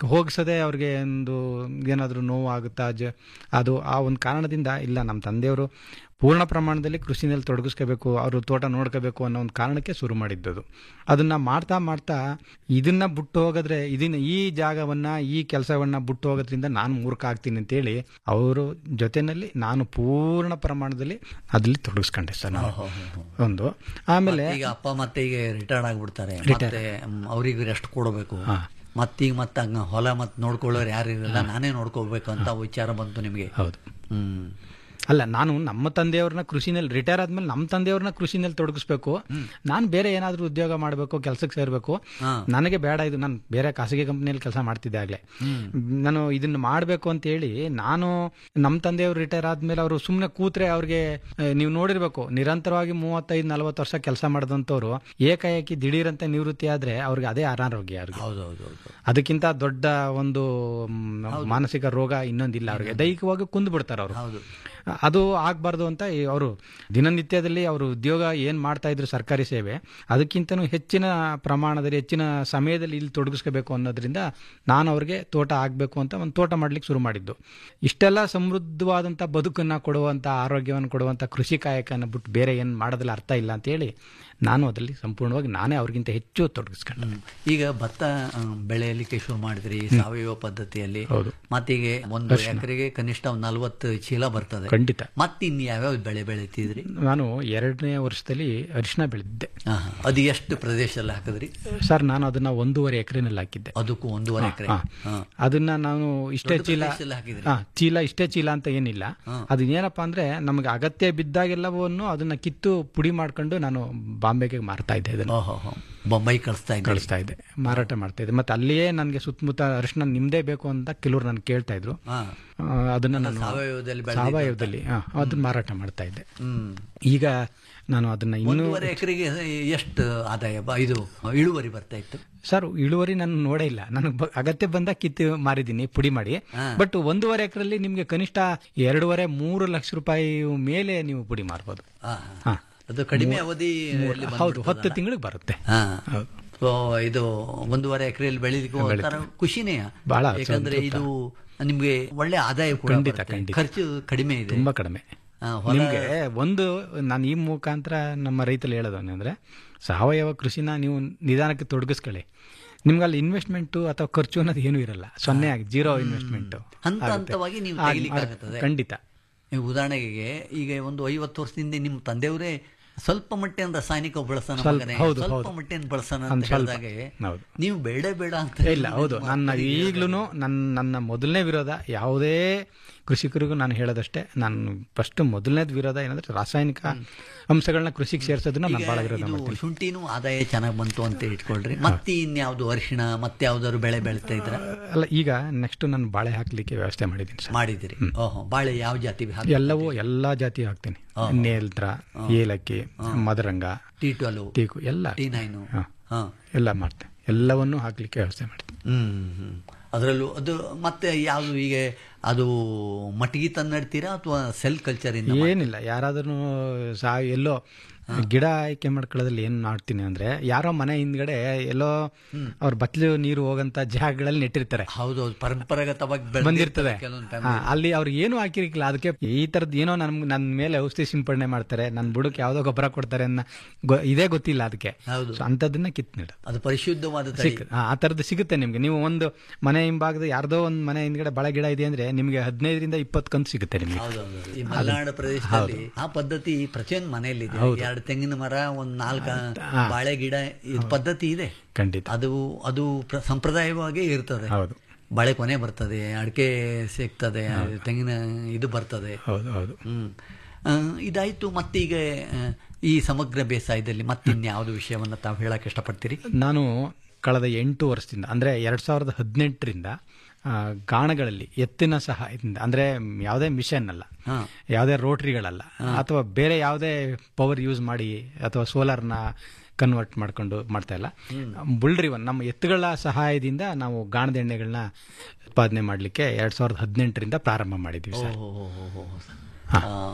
ಹೋಗಿಸದೆ ಅವ್ರಿಗೆ ಒಂದು ಏನಾದರೂ ನೋವು ಆಗುತ್ತಾ ಜ ಅದು ಆ ಒಂದು ಕಾರಣದಿಂದ ಇಲ್ಲ ನಮ್ಮ ತಂದೆಯವರು ಪೂರ್ಣ ಪ್ರಮಾಣದಲ್ಲಿ ಕೃಷಿನಲ್ಲಿ ತೊಡಗಿಸ್ಕೋಬೇಕು ಅವರು ತೋಟ ನೋಡ್ಕೋಬೇಕು ಅನ್ನೋ ಒಂದು ಕಾರಣಕ್ಕೆ ಶುರು ಮಾಡಿದ್ದದು ಅದನ್ನ ಮಾಡ್ತಾ ಮಾಡ್ತಾ ಇದನ್ನ ಬಿಟ್ಟು ಹೋಗಿದ್ರೆ ಇದನ್ನ ಈ ಜಾಗವನ್ನ ಈ ಕೆಲಸವನ್ನ ಬಿಟ್ಟು ಹೋಗೋದ್ರಿಂದ ನಾನು ಮೂರ್ಖ ಆಗ್ತೀನಿ ಅಂತೇಳಿ ಅವರು ಜೊತೆನಲ್ಲಿ ನಾನು ಪೂರ್ಣ ಪ್ರಮಾಣದಲ್ಲಿ ಅದ್ರಲ್ಲಿ ತೊಡಗಿಸ್ಕೊಂಡೆ ಸರ್ ನಾನು ಒಂದು ಆಮೇಲೆ ಈಗ ಅಪ್ಪ ಮತ್ತೆ ಈಗ ರಿಟೈರ್ಡ್ ಆಗ್ಬಿಡ್ತಾರೆ ಮತ್ತೆ ಅವ್ರಿಗೆ ರೆಸ್ಟ್ ಕೊಡಬೇಕು ಮತ್ತೀಗ ಮತ್ತೆ ಹಂಗ ಹೊಲ ಮತ್ತೆ ನೋಡ್ಕೊಳ್ಳೋರು ಯಾರು ಇರಲ್ಲ ನಾನೇ ನೋಡ್ಕೋಬೇಕು ಅಂತ ವಿಚಾರ ಬಂತು ನಿಮಗೆ ಹೌದು ಹ್ಮ್ ಅಲ್ಲ ನಾನು ನಮ್ಮ ತಂದೆಯವ್ರನ್ನ ಕೃಷಿನಲ್ಲಿ ರಿಟೈರ್ ಆದ್ಮೇಲೆ ನಮ್ಮ ತಂದೆಯವ್ರನ್ನ ಕೃಷಿನಲ್ಲಿ ತೊಡಗಿಸ್ಬೇಕು ನಾನು ಬೇರೆ ಏನಾದರೂ ಉದ್ಯೋಗ ಮಾಡಬೇಕು ಕೆಲಸಕ್ಕೆ ಸೇರಬೇಕು ನನಗೆ ಬೇಡ ಇದು ನಾನು ಬೇರೆ ಖಾಸಗಿ ಕಂಪ್ನಿಯಲ್ಲಿ ಕೆಲಸ ಮಾಡ್ತಿದ್ದೆ ಆಗ್ಲೇ ನಾನು ಇದನ್ನ ಮಾಡಬೇಕು ಅಂತ ಹೇಳಿ ನಾನು ನಮ್ಮ ತಂದೆಯವರು ರಿಟೈರ್ ಆದ್ಮೇಲೆ ಅವರು ಸುಮ್ಮನೆ ಕೂತ್ರೆ ಅವ್ರಿಗೆ ಆ, ನೀವು ನೋಡಿರ್ಬೇಕು ನಿರಂತರವಾಗಿ ಮೂವತ್ತೈದು ನಲವತ್ತು ವರ್ಷ ಕೆಲಸ ಮಾಡಿದಂಥವ್ರು ಏಕಾಏಕಿ ದಿಢೀರಂತೆ ನಿವೃತ್ತಿ ಆದ್ರೆ ಅವ್ರಿಗೆ ಅದೇ ಅನಾರೋಗ್ಯ ಅವ್ರಿಗೆ ಹೌದೌದು ಅದಕ್ಕಿಂತ ದೊಡ್ಡ ಒಂದು ಮ್, ಮಾನಸಿಕ ರೋಗ ಇನ್ನೊಂದಿಲ್ಲ ಅವ್ರಿಗೆ ದೈಹಿಕವಾಗಿ ಕುಂದು ಬಿಡ್ತಾರೆ ಅವರು ಹೌದು ಅದು ಆಗಬಾರ್ದು ಅಂತ ಅವರು ದಿನನಿತ್ಯದಲ್ಲಿ ಅವರು ಉದ್ಯೋಗ ಏನು ಮಾಡ್ತಾ ಇದ್ರು ಸರ್ಕಾರಿ ಸೇವೆ ಅದಕ್ಕಿಂತನೂ ಹೆಚ್ಚಿನ ಪ್ರಮಾಣದಲ್ಲಿ ಹೆಚ್ಚಿನ ಸಮಯದಲ್ಲಿ ಇಲ್ಲಿ ತೊಡಗಿಸ್ಕೋಬೇಕು ಅನ್ನೋದ್ರಿಂದ ನಾನು ಅವ್ರಿಗೆ ತೋಟ ಆಗಬೇಕು ಅಂತ ಒಂದು ತೋಟ ಮಾಡ್ಲಿಕ್ಕೆ ಶುರು ಮಾಡಿದ್ದು ಇಷ್ಟೆಲ್ಲ ಸಮೃದ್ಧವಾದಂಥ ಬದುಕನ್ನು ಕೊಡುವಂಥ ಆರೋಗ್ಯವನ್ನು ಕೊಡುವಂಥ ಕೃಷಿ ಕಾಯಕನ ಬಿಟ್ಟು ಬೇರೆ ಏನು ಮಾಡೋದ್ರಲ್ಲಿ ಅರ್ಥ ಇಲ್ಲ ಅಂತೇಳಿ ನಾನು ಅದರಲ್ಲಿ ಸಂಪೂರ್ಣವಾಗಿ ನಾನೇ ಅವ್ರಿಗಿಂತ ಹೆಚ್ಚು ತೊಡಗಿಸ್ಕೊಂಡೆ ಈಗ ಭತ್ತ ಆ, ಬೆಳೆಯಲಿಕ್ಕೆ ಶುರು ಮಾಡಿದ್ರಿ ಸಾವಯವ ಪದ್ಧತಿಯಲ್ಲಿ ಹೌದು. ಮತ್ತೀಗ ಒಂದು ಎಕರೆಗೆ ಕನಿಷ್ಠ ಒಂದು ನಲ್ವತ್ತು ಚೀಲ ಬರ್ತದೆ ಖಂಡಿತ ಮತ್ತೆ ಇನ್ ಯಾವ್ಯಾವ ಬೆಳೆ ಬೆಳಿತಿದ್ರಿ ನಾನು ಎರಡನೇ ವರ್ಷದಲ್ಲಿ ಅರಿಶಿನ ಬೆಳೆದಿದ್ದೆ ಆಹಾ. ಅದು ಎಷ್ಟು ಪ್ರದೇಶದಲ್ಲಿ ಹಾಕಿದ್ರಿ ಸರ್ ನಾನು ಅದನ್ನ ಒಂದೂವರೆ ಎಕರೆನಲ್ಲಿ ಹಾಕಿದ್ದೆ ಅದಕ್ಕೂ ಒಂದೂವರೆ ಎಕರೆ ಹಾ. ಅದನ್ನ ನಾನು ಇಷ್ಟೇ ದೊಡ್ಡ ಚೀಲ ಪ್ರದೇಶದಲ್ಲಿ ಹಾಕಿದ್ರಿ? ಹಾ, ಚೀಲ ಇಷ್ಟೇ ಚೀಲ ಅಂತ ಏನಿಲ್ಲ ಅದು ಏನಪ್ಪಾ ಅಂದ್ರೆ ನಮಗೆ ಅಗತ್ಯ ಬಿದ್ದಾಗೆಲ್ಲವನ್ನು ಅದನ್ನ ಕಿತ್ತು ಪುಡಿ ಮಾಡ್ಕೊಂಡು ನಾನು ಬಾಂಬೆಗೆ ಮಾರ್ತಾ ಇದ್ದೆ ಇದನ್ನ ಓಹೋ ಹೋ. ಬೊಂಬೈ ಕಳಿಸ್ತಾ ಇದ್ರಿ ಕಳಿಸ್ತಾ ಇದ್ದೆ ಮಾರಾಟ ಮಾಡ್ತಾ ಇದ್ದೆ ಮತ್ತೆ ಅಲ್ಲಿಯೇ ನನಗೆ ಸುತ್ತಮುತ್ತ ಅರಿಶಿನ ನಿಮ್ದೇ ಬೇಕು ಅಂತ ಕೆಲವ್ರು ನನ್ಗೆ ಕೇಳ್ತಾ ಇದ್ರು ಹಾ. ಆ, ಅದನ್ನ ನಾನು ಸಾವಯವದಲ್ಲಿ ಬೆಳೆದಿದ್ದು ಅಂತ. ಸಾವಯವದಲ್ಲಿ ಹಾ, ಅದನ್ನ ಮಾರಾಟ ಮಾಡ್ತಾ ಇದ್ದೆ ಹ್ಮ್ ಈಗ ನಾನು ಅದನ್ನ ಇನ್ನೂ ಒಂದೂವರೆ ಎಕರೆಗೆ ಎಷ್ಟು ಆದಾಯ ಬ- ಇದು ಇಳುವರಿ ಬರ್ತಾ ಇತ್ತು ಸರ್ ಇಳುವರಿ ನಾನು ನೋಡೇ ಇಲ್ಲ ನನಗೆ ಬ- ಅಗತ್ಯ ಬಂದಾಗ ಕಿತ್ತು ಮಾರಿದ್ದೀನಿ ಪುಡಿ ಮಾಡಿ ಬಟ್ ಒಂದೂವರೆ ಎಕರೆಲ್ಲಿ ನಿಮ್ಗೆ ಕನಿಷ್ಠ ಎರಡೂವರೆ ಮೂರು ಲಕ್ಷ ರೂಪಾಯಿ ಮೇಲೆ ನೀವು ಪುಡಿ ಮಾರ್ಬೋದು ಆ, ಹಾ. ಅದು ಕಡಿಮೆ ಅವಧಿ ಹೌದು ಹತ್ತು ತಿಂಗಳಿಗೆ ಬರುತ್ತೆ ಹೌದು. ಸೊ ಇದು ಒಂದೂವರೆ ಎಕರೆಯಲ್ಲಿ ಬೆಳಿಲಿಕ್ಕೆ ಒಂಥರ ಖುಷಿನೇ ಬಹಳ ಯಾಕಂದ್ರೆ ಇದು ನಿಮ್ಗೆ ಒಳ್ಳೆ ಆದಾಯ ಕೂಡ ಖಂಡಿತ, ಬರುತ್ತೆ. ಖಂಡಿತ. ಖರ್ಚು ಕಡಿಮೆ ಇದೆ ತುಂಬಾ ಕಡಿಮೆ ಆ, ಹೊಲ- ನಿಮ್ಗೆ ಒಂದು ನಾನು ಈ ಮುಖಾಂತರ ನಮ್ಮ ರೈತರು ಹೇಳೋದು ಅಂದ್ರೆ ಸಾವಯವ ಕೃಷಿನ ನೀವು ನಿಧಾನಕ್ಕೆ ತೊಡಗಿಸ್ಕೊಳ್ಳಿ ನಿಮ್ಗೆ ಅಲ್ಲಿ ಇನ್ವೆಸ್ಟ್ಮೆಂಟ್ ಅಥವಾ ಖರ್ಚು ಅನ್ನೋದು ಏನೂ ಇರಲ್ಲ ಸೊನ್ನೆ ಆಗಿ ಜೀರೋ ಇನ್ವೆಸ್ಟ್ಮೆಂಟ್ ಹಂತ ಹಂತವಾಗಿ ನೀವು ತೆಗಿಲಿಕ್ಕಾಗುತ್ತದೆ. ಖಂಡಿತ ಈಗ ಉದಾಹರಣೆಗೆ ಈಗ ಒಂದು ಐವತ್ತು ವರ್ಷದಿಂದ ನಿಮ್ಮ ತಂದೆಯವರೇ ಸ್ವಲ್ಪ ಮಟ್ಟಿನ ರಾಸಾಯನಿಕ ಬಳಸೋಣ ಸ್ವಲ್ಪ- ಮಗನೇ, ಹೌದು, ಸ್ವಲ್ಪ ಹೌದು. ಮಟ್ಟಿನ ಬಳಸೋಣ ಅಂತ ಒಂದ್ ಸ್ವಲ್ಪ. ಹೇಳಿದಾಗೆ ಹೌದು. ನೀವು ಬೇಡ ಬೇಡ ಅಂತ ಇಲ್ಲ ಹೌದು ನನ್ನ ಈಗ್ಲೂ ನನ್ನ ನನ್ನ ಮೊದಲನೇ ವಿರೋಧ ಯಾವುದೇ ಕೃಷಿಕರಿಗೂ ನಾನು ಹೇಳೋದಷ್ಟೇ ನಾನು ಫಸ್ಟ್ ಮೊದಲನೇದು ವಿರೋಧ ಏನಂದ್ರೆ ರಾಸಾಯನಿಕ ಅಂಶಗಳನ್ನ ಕೃಷಿಗೆ ಸೇರಿಸೋದನ್ನ ನಾನು ಬಹಳ ವಿರೋಧ ಇದು ಮಾಡ್ತೀನಿ ಶುಂಠಿನೂ ಆದಾಯ ಚೆನ್ನಾಗಿ ಬಂತು ಅಂತ ಇಟ್ಕೊಳ್ರಿ ಮತ್ತೆ ಇನ್ಯಾವ್ದು ಅರಿಶಿಣ ಮತ್ತೆ ಯಾವ್ದಾದ್ರು ಬೆಳೆ ಬೆಳಿತಾ ಇದ್ರ ಅಲ್ಲ ಈಗ ನೆಕ್ಸ್ಟ್ ನಾನು ಬಾಳೆ ಹಾಕ್ಲಿಕ್ಕೆ ವ್ಯವಸ್ಥೆ ಮಾಡಿದ್ದೀನಿ ಸರ್ ಮಾಡಿದಿರಿ ಓಹೋ ಬಾಳೆ ಯಾವ ಜಾತಿ ಹಾಕಿ- ಎಲ್ಲವೂ ಎಲ್ಲಾ ಜಾತಿ ಹಾಕ್ತೀನಿ ನೇಲ್ತ್ರ ಏಲಕ್ಕಿ ಮದರಂಗ ಟಿ ಟ್ವೆಲ್ವ್ ಟೀಕು ಎಲ್ಲ ಟಿ ನೈನು ಹಾ. ಹಾ ಎಲ್ಲ ಮಾಡ್ತೇನೆ ಎಲ್ಲವನ್ನೂ ಹಾಕ್ಲಿಕ್ಕೆ ವ್ಯವಸ್ಥೆ ಮಾಡ್ತೀನಿ ಹ್ಮ್ ಹ್ಮ್ ಅದರಲ್ಲೂ ಅದು ಮತ್ತೆ ಯಾವುದು ಈಗ ಅದು ಮಟ್ಟಿಗೆ ತಂದು ನಡ್ತೀರಾ ಅಥವಾ ಸೆಲ್ ಕಲ್ಚರ್ ಇಂದ ಏನಿಲ್ಲ ಯಾರಾದ್ರೂ ಸಾ ಎಲ್ಲೋ ಗಿಡ ಆಯ್ಕೆ ಮಾಡ್ಕೊಳ್ಳೋದ್ರಲ್ಲಿ ಏನ್ ಮಾಡ್ತೀನಿ ಅಂದ್ರೆ ಯಾರೋ ಮನೆ ಹಿಂದ್ಗಡೆ ಎಲ್ಲೋ ಅವ್ರ ಬತ್ಲು ನೀರು ಹೋಗಂತ ಜಾಗಗಳಲ್ಲಿ ನೆಟ್ಟಿರ್ತಾರೆ ಹೌದೌದು ಪರಂಪರಾಗತವಾಗಿ ಬಂದಿರ್ತದೆ ಬೆಳೆದಿರ್ತದೆ ಕೆಲವೊಂದು ಹಾ, ಅಲ್ಲಿ ಅವ್ರಿಗೆ ಏನು ಹಾಕಿರ್ಲಿಲ್ಲ ಅದಕ್ಕೆ ಈ ತರದ್ ಏನೋ ನನ್ ನನ್ ಮೇಲೆ ಔಷಧಿ ಸಿಂಪಡಣೆ ಮಾಡ್ತಾರೆ ನನ್ ಬುಡಕ್ಕೆ ಯಾವ್ದೋ ಗೊಬ್ಬರ ಕೊಡ್ತಾರೆ ಅನ್ನೋ ಗೊ- ಇದೇ ಗೊತ್ತಿಲ್ಲ ಅದಕ್ಕೆ ಹೌದು. So ಅಂಥದ್ದನ್ನ ಕಿತ್ ನೀಡೋದು ಅದು ಪರಿಶುದ್ಧವಾದ ತಳಿ ಸಿಕ್ ಆ ಥರದ್ದು ಸಿಗುತ್ತೆ ನಿಮ್ಗೆ ನೀವು ಒಂದು ಮನೆ ಹಿಂಭಾಗದ ಯಾರ್ದೋ ಒಂದು ಮನೆ ಹಿಂದ್ಗಡೆ ಬಾಳೆ ಗಿಡ ಇದೆ ಅಂದ್ರೆ ನಿಮ್ಗೆ ಹದಿನೈದರಿಂದ ಇಪ್ಪತ್ತು ಕಂತು ಸಿಗುತ್ತೆ ನಿಮ್ಗೆ ಹೌದೌದು ಈ ಮಲೆನಾಡು ಪ್ರದೇಶದಲ್ಲಿ ಆ ಪದ್ಧತಿ ಪ್ರತಿಯೊಂದು ಮನೆಯಲ್ಲಿ ಇದೆ ಎರಡು ತೆಂಗಿನ ಮರ ಒಂದ್ ನಾಲ್ಕು ಬಾಳೆ ಗಿಡ ಇದು ಪದ್ಧತಿ ಇದೆ ಖಂಡಿತ ಅದು ಅದು ಪ್ರ- ಸಂಪ್ರದಾಯವಾಗಿ ಇರ್ತದೆ ಹೌದು ಬಾಳೆ ಕೊನೆ ಬರ್ತದೆ ಅಡಿಕೆ ಸಿಗ್ತದೆ ತೆಂಗಿನ ಇದು ಬರ್ತದೆ ಹೌದು ಹೌದು ಹ್ಮ್ ಆ, ಇದಾಯ್ತು ಮತ್ತೀಗ ಆ, ಈ ಸಮಗ್ರ ಬೇಸಾಯದಲ್ಲಿ ಮತ್ತಿನ್ಯಾವುದು ವಿಷಯವನ್ನ ತಾವು ಹೇಳಕ್ ಇಷ್ಟಪಡ್ತೀರಿ ನಾನು ಕಳೆದ ಎಂಟು ವರ್ಷದಿಂದ ಅಂದರೆ ಎರಡು ಸಾವಿರದ ಹದಿನೆಂಟರಿಂದ ಆ, ಗಾಣಗಳಲ್ಲಿ ಎತ್ತಿನ ಸಹಾಯದಿಂದ ಅಂದರೆ ಯಾವುದೇ ಮಿಷನ್ ಅಲ್ಲ ಯಾವುದೇ ರೋಟ್ರಿಗಳಲ್ಲ ಅಥವಾ ಬೇರೆ ಯಾವುದೇ ಪವರ್ ಯೂಸ್ ಮಾಡಿ ಅಥವಾ ಸೋಲಾರ್ನ ಕನ್ವರ್ಟ್ ಮಾಡ್ಕೊಂಡು ಮಾಡ್ತಾ ಇಲ್ಲ ಬುಲ್ಡ್ರಿವನ್ ನಮ್ಮ ಎತ್ತುಗಳ ಸಹಾಯದಿಂದ ನಾವು ಗಾಣದ ಎಣ್ಣೆಗಳನ್ನ ಉತ್ಪಾದನೆ ಮಾಡಲಿಕ್ಕೆ ಎರಡು ಸಾವಿರದ ಹದಿನೆಂಟರಿಂದ ಪ್ರಾರಂಭ ಮಾಡಿದ್ವಿ ಸರ್ ಓಹೋ, ಓಹೋ, ಓಹೋ. ಆ,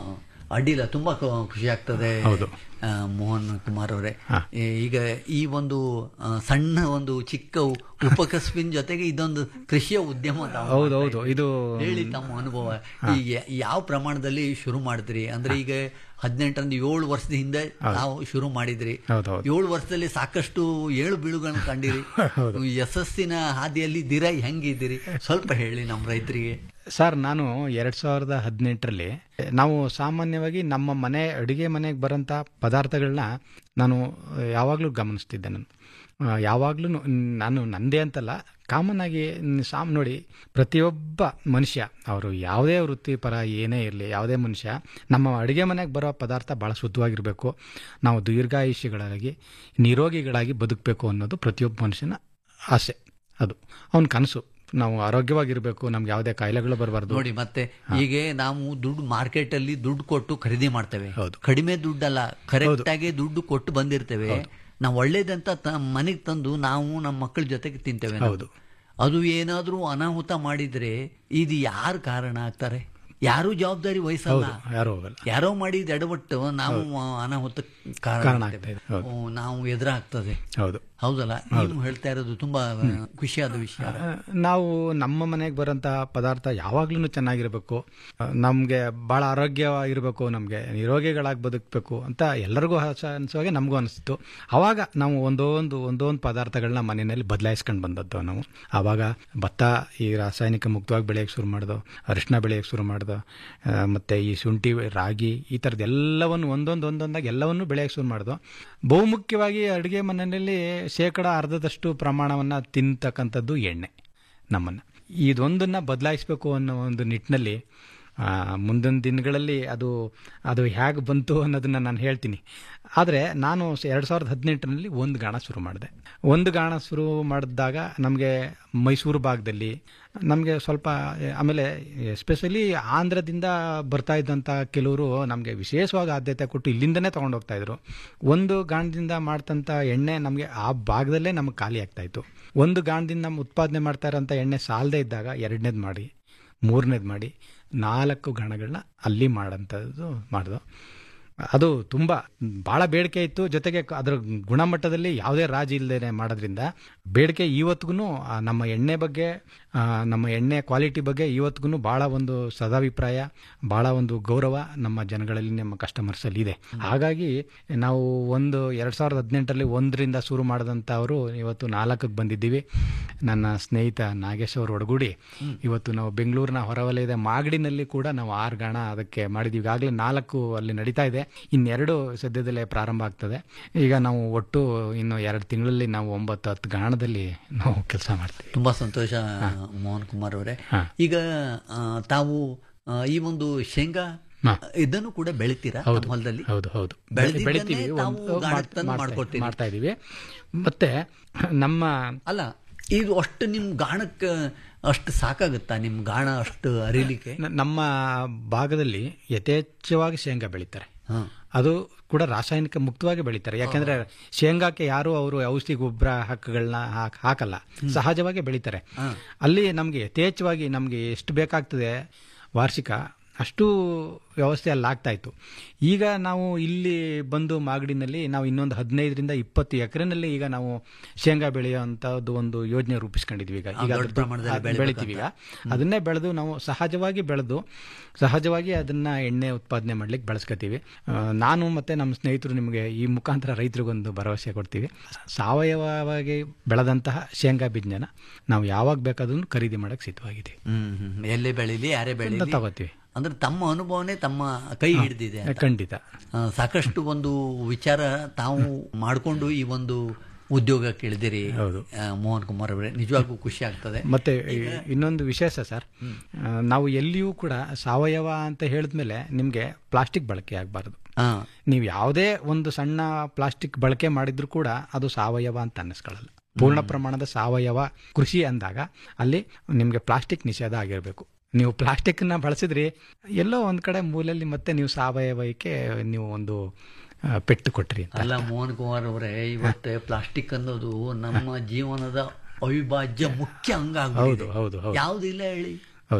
ಅಡ್ಡಿಲ್ಲ ತುಂಬಾ ಖು- ಖುಷಿ ಆಗ್ತದೆ ಹೌದು. ಆ, ಮೋಹನ್ ಕುಮಾರ್ ಅವರೇ ಹಾ. ಈ- ಈಗ ಈ ಒಂದು ಆ, ಸಣ್ಣ ಒಂದು ಚಿಕ್ಕ ಉ- ಉಪಕಸಬಿನ ಜೊತೆಗೆ ಇದೊಂದು ಕೃಷಿಯ ಉದ್ಯಮ ತಾವು ಹೌದು, ಮಾಡ್ತಾ ಹೌದು. ಇದ್ದೀರಿ. ಇದು- ಹೇಳಿ ತಮ್ಮ ಅನುಭವ ಈ ಯ- ಯಾವ ಪ್ರಮಾಣದಲ್ಲಿ ಶುರು ಮಾಡಿದ್ರಿ ಅಂದ್ರೆ ಈಗ ಹದಿನೆಂಟರಿಂದ ಏಳು ವರ್ಷದ ಹಿಂದೆ ನಾವು ಶುರು ಮಾಡಿದ್ರಿ ಹೌದು, ಹೌದು. ಏಳು ವರ್ಷದಲ್ಲಿ ಸಾಕಷ್ಟು ಏಳು ಬೀಳುಗಳನ್ನು ಕಂಡಿರಿ ಯಶಸ್ಸಿನ ಹಾದಿಯಲ್ಲಿ ಇದ್ದೀರಾ ಹೆಂಗಿದ್ದೀರಿ ಸ್ವಲ್ಪ ಹೇಳಿ ನಮ್ಮ ರೈತರಿಗೆ ಸರ್ ನಾನು ಎರಡ್ ಸಾವಿರದ ಹದಿನೆಂಟರಲ್ಲಿ ನಾವು ಸಾಮಾನ್ಯವಾಗಿ ನಮ್ಮ ಮನೆ ಅಡುಗೆ ಮನೆಗೆ ಬರೋಂಥ ಪದಾರ್ಥಗಳನ್ನ ನಾನು ಯಾವಾಗಲೂ ಗಮನಿಸ್ತಿದ್ದೆ ನಾನು ಯಾವಾಗಲೂ ನಾನು ನಂದೇ ಅಂತಲ್ಲ ಕಾಮನ್ ಆಗಿ ಸಾಮ್ ನೋಡಿ ಪ್ರತಿಯೊಬ್ಬ ಮನುಷ್ಯ ಅವರು ಯಾವುದೇ ವೃತ್ತಿಪರ ಏನೇ ಇರಲಿ ಯಾವುದೇ ಮನುಷ್ಯ ನಮ್ಮ ಅಡುಗೆ ಮನೆಗೆ ಬರೋ ಪದಾರ್ಥ ಭಾಳ ಶುದ್ಧವಾಗಿರಬೇಕು ನಾವು ದೀರ್ಘಾಯುಷ್ಯಗಳಾಗಿ ನಿರೋಗಿಗಳಾಗಿ ಬದುಕಬೇಕು ಅನ್ನೋದು ಪ್ರತಿಯೊಬ್ಬ ಮನುಷ್ಯನ ಆಸೆ ಅದು ಅವನ ಕನಸು ನಾವು ಆರೋಗ್ಯವಾಗಿರಬೇಕು ನಮ್ಗೆ ಯಾವುದೇ ಕಾಯಿಲೆಗಳು ಬರಬಾರ್ದು ನೋಡಿ ಮತ್ತೆ ಈಗ ನಾವು ದುಡ್ಡು ಮಾರ್ಕೆಟ್ ಅಲ್ಲಿ ದುಡ್ಡು ಕೊಟ್ಟು ಖರೀದಿ ಮಾಡ್ತೇವೆ ಹೌದು. ಕಡಿಮೆ ದುಡ್ಡಲ್ಲ ಕರೆಕ್ಟ್ ಆಗಿ ದುಡ್ಡು ಕೊಟ್ಟು ಬಂದಿರ್ತೇವೆ ನಾವು ಒಳ್ಳೇದಂತ ಮನೆಗೆ ತಂದು ನಾವು ನಮ್ಮ ಮಕ್ಕಳ ಜೊತೆಗೆ ತಿಂತೇವೆ ನಾವು. ಹೌದು. ಅದು ಏನಾದ್ರೂ ಅನಾಹುತ ಮಾಡಿದ್ರೆ ಇದು ಯಾರು ಕಾರಣ ಆಗ್ತಾರೆ ಯಾರು ಜವಾಬ್ದಾರಿ ವಹಿಸಲ್ಲ ಹೌದು ಯಾರು ಹೋಗಲ್ಲ ಯಾರೋ ಮಾಡಿದ ಎಡವಟ್ಟು ನಾವು ಅನಾಹುತ ಕಾರಣ ಕಾರಣ ಆಗ್ತೇವೆ. ಆಗ್ತದೆ, ಹೌದು. ಓ, ನಾವು ಎದುರಾಗ್ತದೆ ಹೌದು ಹೌದಲ್ಲ ನೀವು ಹೇಳ್ತಾ ಇರೋದು ತುಂಬಾ ಖುಷಿಯಾದ ವಿಷಯ ಆ, ನಾವು ನಮ್ಮ ಮನೆಗೆ ಬರೋಂಥ ಪದಾರ್ಥ ಯಾವಾಗ್ಲೂ ಚೆನ್ನಾಗಿರಬೇಕು ನಮಗೆ ಭಾಳ ಆರೋಗ್ಯವಾಗಿರಬೇಕು ನಮಗೆ ನಿರೋಗಿಗಳಾಗಿ ಬದುಕಬೇಕು ಅಂತ ಎಲ್ಲರಿಗೂ ಆಸೆ ಅನಿಸುವಾಗೆ ನಮಗೂ ಅನಿಸ್ತು ಆವಾಗ ನಾವು ಒಂದೊಂದು ಒಂದೊಂದು ಪದಾರ್ಥಗಳನ್ನ ಮನೆಯಲ್ಲಿ ಬದಲಾಯಿಸ್ಕೊಂಡು ಬಂದದ್ದು ನಾವು ಆವಾಗ ಭತ್ತ ಈ ರಾಸಾಯನಿಕ ಮುಕ್ತವಾಗಿ ಬೆಳೆಯೋಕ್ಕೆ ಶುರು ಮಾಡ್ದು ಅರಿಶಿನ ಬೆಳೆಯೋಕ್ಕೆ ಶುರು ಮಾಡ್ದು ಆ, ಮತ್ತೆ ಈ ಶುಂಠಿ ರಾಗಿ ಈ ಥರದ್ದು ಎಲ್ಲವನ್ನು ಒಂದೊಂದು ಒಂದೊಂದಾಗಿ ಎಲ್ಲವನ್ನು ಬೆಳೆಯೋಕ್ಕೆ ಶುರು ಮಾಡ್ದು ಬಹುಮುಖ್ಯವಾಗಿ ಅಡುಗೆ ಮನೆಯಲ್ಲಿ ಶೇಕಡ ಅರ್ಧದಷ್ಟು ಪ್ರಮಾಣವನ್ನು ತಿಂತಕ್ಕಂಥದ್ದು ಎಣ್ಣೆ ನಮ್ಮನ್ನು ಇದೊಂದನ್ನು ಬದಲಾಯಿಸಬೇಕು ಅನ್ನೋ ಒಂದು ನಿಟ್ಟಿನಲ್ಲಿ ಆ, ಮುಂದಿನ ದಿನಗಳಲ್ಲಿ ಅದು ಅದು ಹೇಗೆ ಬಂತು ಅನ್ನೋದನ್ನು ನಾನು ಹೇಳ್ತೀನಿ ಆದರೆ ನಾನು ಎರಡು ಸಾವಿರದ ಹದಿನೆಂಟರಲ್ಲಿ ಒಂದು ಗಾಣ ಶುರು ಮಾಡಿದೆ ಒಂದು ಗಾಣ ಶುರು ಮಾಡಿದಾಗ ನಮಗೆ ಮೈಸೂರು ಭಾಗದಲ್ಲಿ ನಮಗೆ ಸ್ವಲ್ಪ ಆಮೇಲೆ ಎಸ್ಪೆಷಲಿ ಆಂಧ್ರದಿಂದ ಬರ್ತಾ ಇದ್ದಂಥ ಕೆಲವರು ನಮಗೆ ವಿಶೇಷವಾಗಿ ಆದ್ಯತೆ ಕೊಟ್ಟು ಇಲ್ಲಿಂದನೇ ತೊಗೊಂಡು ಹೋಗ್ತಾ ಇದ್ರು ಒಂದು ಗಾಣದಿಂದ ಮಾಡ್ತಂಥ ಎಣ್ಣೆ ನಮಗೆ ಆ ಭಾಗದಲ್ಲೇ ನಮಗೆ ಖಾಲಿ ಆಗ್ತಾ ಇತ್ತು ಒಂದು ಗಾಣದಿಂದ ನಮ್ಮ ಉತ್ಪಾದನೆ ಮಾಡ್ತಾ ಇರೋಂಥ ಎಣ್ಣೆ ಸಾಲದೇ ಇದ್ದಾಗ ಎರಡನೇದು ಮಾಡಿ ಮೂರನೇದು ಮಾಡಿ ನಾಲ್ಕು ಗಾಣಗಳನ್ನ ಅಲ್ಲಿ ಮಾಡೋಂಥದ್ದು ಮಾಡಿದು ಅದು ತುಂಬ ಭಾಳ ಬೇಡಿಕೆ ಇತ್ತು ಜೊತೆಗೆ ಅದರ ಗುಣಮಟ್ಟದಲ್ಲಿ ಯಾವುದೇ ರಾಜಿ ಇಲ್ಲದೇನೆ ಮಾಡೋದ್ರಿಂದ ಬೇಡಿಕೆ ಇವತ್ತಿಗೂ ನಮ್ಮ ಎಣ್ಣೆ ಬಗ್ಗೆ ಆ, ನಮ್ಮ ಎಣ್ಣೆ ಕ್ವಾಲಿಟಿ ಬಗ್ಗೆ ಇವತ್ತಿಗೂ ಭಾಳ ಒಂದು ಸದಾಭಿಪ್ರಾಯ ಭಾಳ ಒಂದು ಗೌರವ ನಮ್ಮ ಜನಗಳಲ್ಲಿ ನಮ್ಮ ಕಸ್ಟಮರ್ಸಲ್ಲಿ ಇದೆ ಹಾಗಾಗಿ ನಾವು ಒಂದು ಎರಡು ಸಾವಿರದ ಹದಿನೆಂಟರಲ್ಲಿ ಒಂದರಿಂದ ಶುರು ಮಾಡಿದಂಥವರು ಇವತ್ತು ನಾಲ್ಕಕ್ಕೆ ಬಂದಿದ್ದೀವಿ ನನ್ನ ಸ್ನೇಹಿತ ನಾಗೇಶ್ ಅವರು ಒಡಗೂಡಿ ಇವತ್ತು ನಾವು ಬೆಂಗಳೂರಿನ ಹೊರವಲಯದ ಮಾಗಡಿನಲ್ಲಿ ಕೂಡ ನಾವು ಆರು ಗಾಣ ಅದಕ್ಕೆ ಮಾಡಿದ್ದೀವಿ ಈಗಾಗಲೇ ನಾಲ್ಕು ಅಲ್ಲಿ ನಡೀತಾ ಇದೆ ಇನ್ನೆರಡು ಸದ್ಯದಲ್ಲೇ ಪ್ರಾರಂಭ ಆಗ್ತದೆ ಈಗ ನಾವು ಒಟ್ಟು ಇನ್ನು ಎರಡು ತಿಂಗಳಲ್ಲಿ ನಾವು ಒಂಬತ್ತು ಹತ್ತು ಗಾಣದಲ್ಲಿ ನಾವು ಕೆಲಸ ಮಾಡ್ತೀವಿ ತುಂಬಾ ಸಂತೋಷ ಮೋಹನ್ ಕುಮಾರ್ ಅವರೇ ಹಾ. ಈಗ ಆ, ತಾವು ಆ, ಈ ಒಂದು ಶೇಂಗಾ ಹಾ. ಇದನ್ನು ಕೂಡ ಬೆಳಿತೀರಾ ಹೌದು ತಮ್ಮ ಹೊಲದಲ್ಲಿ ಹೌದು ಹೌದು ಬೆಳೆದಿದ್ದನ್ನೇ ಬೆಳಿತೀವಿ ತಾವು ಒಂದು ಗಾಣಕ್ಕೆ ಮಾಡ್- ತಂದು ಮಾಡ್ತಾ- ಮಾಡ್ಕೊಡ್ತೀರಿ. ಮಾಡ್ತಾ ಇದೀವಿ ಮತ್ತೆ ನಮ್ಮ ಅಲ್ಲ ಇದು ಅಷ್ಟು ನಿಮ್ ಗಾಣಕ್ಕೆ ಅಷ್ಟು ಸಾಕಾಗುತ್ತಾ ನಿಮ್ ಗಾಣ ಅಷ್ಟು ಅರಿಲಿಕ್ಕೆ ನ- ನಮ್ಮ ಭಾಗದಲ್ಲಿ ಯಥೇಚ್ಛವಾಗಿ ಶೇಂಗಾ ಬೆಳೀತಾರೆ ಹಾ. ಅದು ಕೂಡ ರಾಸಾಯನಿಕ ಮುಕ್ತವಾಗಿ ಬೆಳೀತಾರೆ ಯಾಕಂದ್ರೆ ಶೇಂಗಾಕ್ಕೆ ಯಾರು ಅವರು ಔಷಧಿ ಗೊಬ್ಬರ ಹಕ್ಕುಗಳನ್ನ ಹಾಕ್- ಹಾಕಲ್ಲ ಸಹಜವಾಗಿ ಬೆಳೀತಾರೆ ಅಲ್ಲಿ ನಮಗೆ ಯಥೇಚ್ಛವಾಗಿ ನಮಗೆ ಎಷ್ಟು ಬೇಕಾಗ್ತದೆ ವಾರ್ಷಿಕ ಅಷ್ಟು ವ್ಯವಸ್ಥೆ ಅಲ್ಲಿ ಆಗ್ತಾ ಇತ್ತು ಈಗ ನಾವು ಇಲ್ಲಿ ಬಂದು ಮಾಗಡಿನಲ್ಲಿ ನಾವು ಇನ್ನೊಂದು ಹದಿನೈದರಿಂದ ಇಪ್ಪತ್ತು ಎಕರೆನಲ್ಲಿ ಈಗ ನಾವು ಶೇಂಗಾ ಬೆಳೆಯುವಂಥದ್ದು ಒಂದು ಯೋಜನೆ ರೂಪಿಸ್ಕೊಂಡಿದ್ವಿ ಈಗ ಈಗ ದೊಡ್ಡ ಅದ್ರದ್ದು- ಪ್ರಮಾಣದಲ್ಲಿ ಅದ್ ಬೆಳಿಬೇಕು ಬೆಳಿತೀವಿ ಈಗ ಅದನ್ನೇ ಬೆಳೆದು ನಾವು ಸಹಜವಾಗಿ ಬೆಳೆದು ಸಹಜವಾಗಿ ಅದನ್ನ ಎಣ್ಣೆ ಉತ್ಪಾದನೆ ಮಾಡ್ಲಿಕ್ಕೆ ಬಳಸ್ಕೊತೀವಿ ಆ, ನಾನು ಮತ್ತೆ ನಮ್ಮ ಸ್ನೇಹಿತರು ನಿಮಗೆ ಈ ಮುಖಾಂತರ ರೈತರಿಗೊಂದು ಭರವಸೆ ಕೊಡ್ತೀವಿ ಸಾವಯವವಾಗಿ ಬೆಳೆದಂತಹ ಶೇಂಗಾ ಬೀಜನ ನಾವು ಯಾವಾಗ ಬೇಕಾದ್ರೂ ಖರೀದಿ ಮಾಡಕ್ಕೆ ಸಿದ್ಧವಾಗಿದ್ದೀವಿ ಹ್ಮ್ ಹ್ಮ್. ಎಲ್ಲೇ ಬೆಳೀಲಿ ಯಾರೇ ಬೆಳೀಲಿ ತಗೋತೀವಿ ಅಂದ್ರೆ ತಮ್ಮ ಅನುಭವನೇ ತಮ್ಮ ಕೈ ಹಿಡಿದಿದೆ ಅಂತ. ಖಂಡಿತ ಆ, ಸಾಕಷ್ಟು ಒಂದು ವಿಚಾರ ತಾವು ಮಾಡಿಕೊಂಡು ಈ ಒಂದು ಉದ್ಯೋಗ ಕೇಳಿದಿರಿ ಹೌದು. ಆ, ಮೋಹನ್ ಕುಮಾರ್ ಅವರೇ ನಿಜವಾಗ್ಲೂ ಖುಷಿ ಆಗ್ತದೆ ಮತ್ತೆ ಈ- ಇನ್ನೊಂದು ವಿಶೇಷ ಸರ್ ಆ, ನಾವು ಎಲ್ಲಿಯೂ ಕೂಡ ಸಾವಯವ ಅಂತ ಹೇಳಿದ್ಮೇಲೆ ನಿಮಗೆ ಪ್ಲಾಸ್ಟಿಕ್ ಬಳಕೆ ಆಗಬಾರ್ದು ಹಾ ನೀವು ಯಾವುದೇ ಒಂದು ಸಣ್ಣ ಪ್ಲಾಸ್ಟಿಕ್ ಬಳಕೆ ಮಾಡಿದ್ರು ಕೂಡ ಅದು ಸಾವಯವ ಅಂತ ಅನ್ನಿಸ್ಕೊಳ್ಳಲ್ಲ ಪೂರ್ಣ ಪ್ರಮಾಣದ ಸಾವಯವ ಕೃಷಿ ಅಂದಾಗ ಅಲ್ಲಿ ನಿಮಗೆ ಪ್ಲಾಸ್ಟಿಕ್ ನಿಷೇಧ ಆಗಿರಬೇಕು ನೀವು ಪ್ಲಾಸ್ಟಿಕ್ನ ಬಳಸಿದ್ರಿ ಎಲ್ಲೋ ಒಂದು ಕಡೆ ಮೂಲೆಯಲ್ಲಿ ಮತ್ತೆ ನೀವು ಸಾವಯವಕ್ಕೆ ನೀವು ಒಂದು ಆ, ಪೆಟ್ಟು ಕೊಟ್ರಿ ಅಂತ ಅಲ್ಲ ಮೋಹನ್ ಕುಮಾರ್ ಅವರೇ ಇವತ್ತೆ ಪ್ಲಾಸ್ಟಿಕ್ ಅನ್ನೋದು ನಮ್ಮ ಜೀವನದ ಅವಿಭಾಜ್ಯ ಮುಖ್ಯ ಅಂಗ ಹೌದು, ಹೌದು, ಹೌದು. ಯಾವುದಿಲ್ಲ ಹೇಳಿ ಹೌದು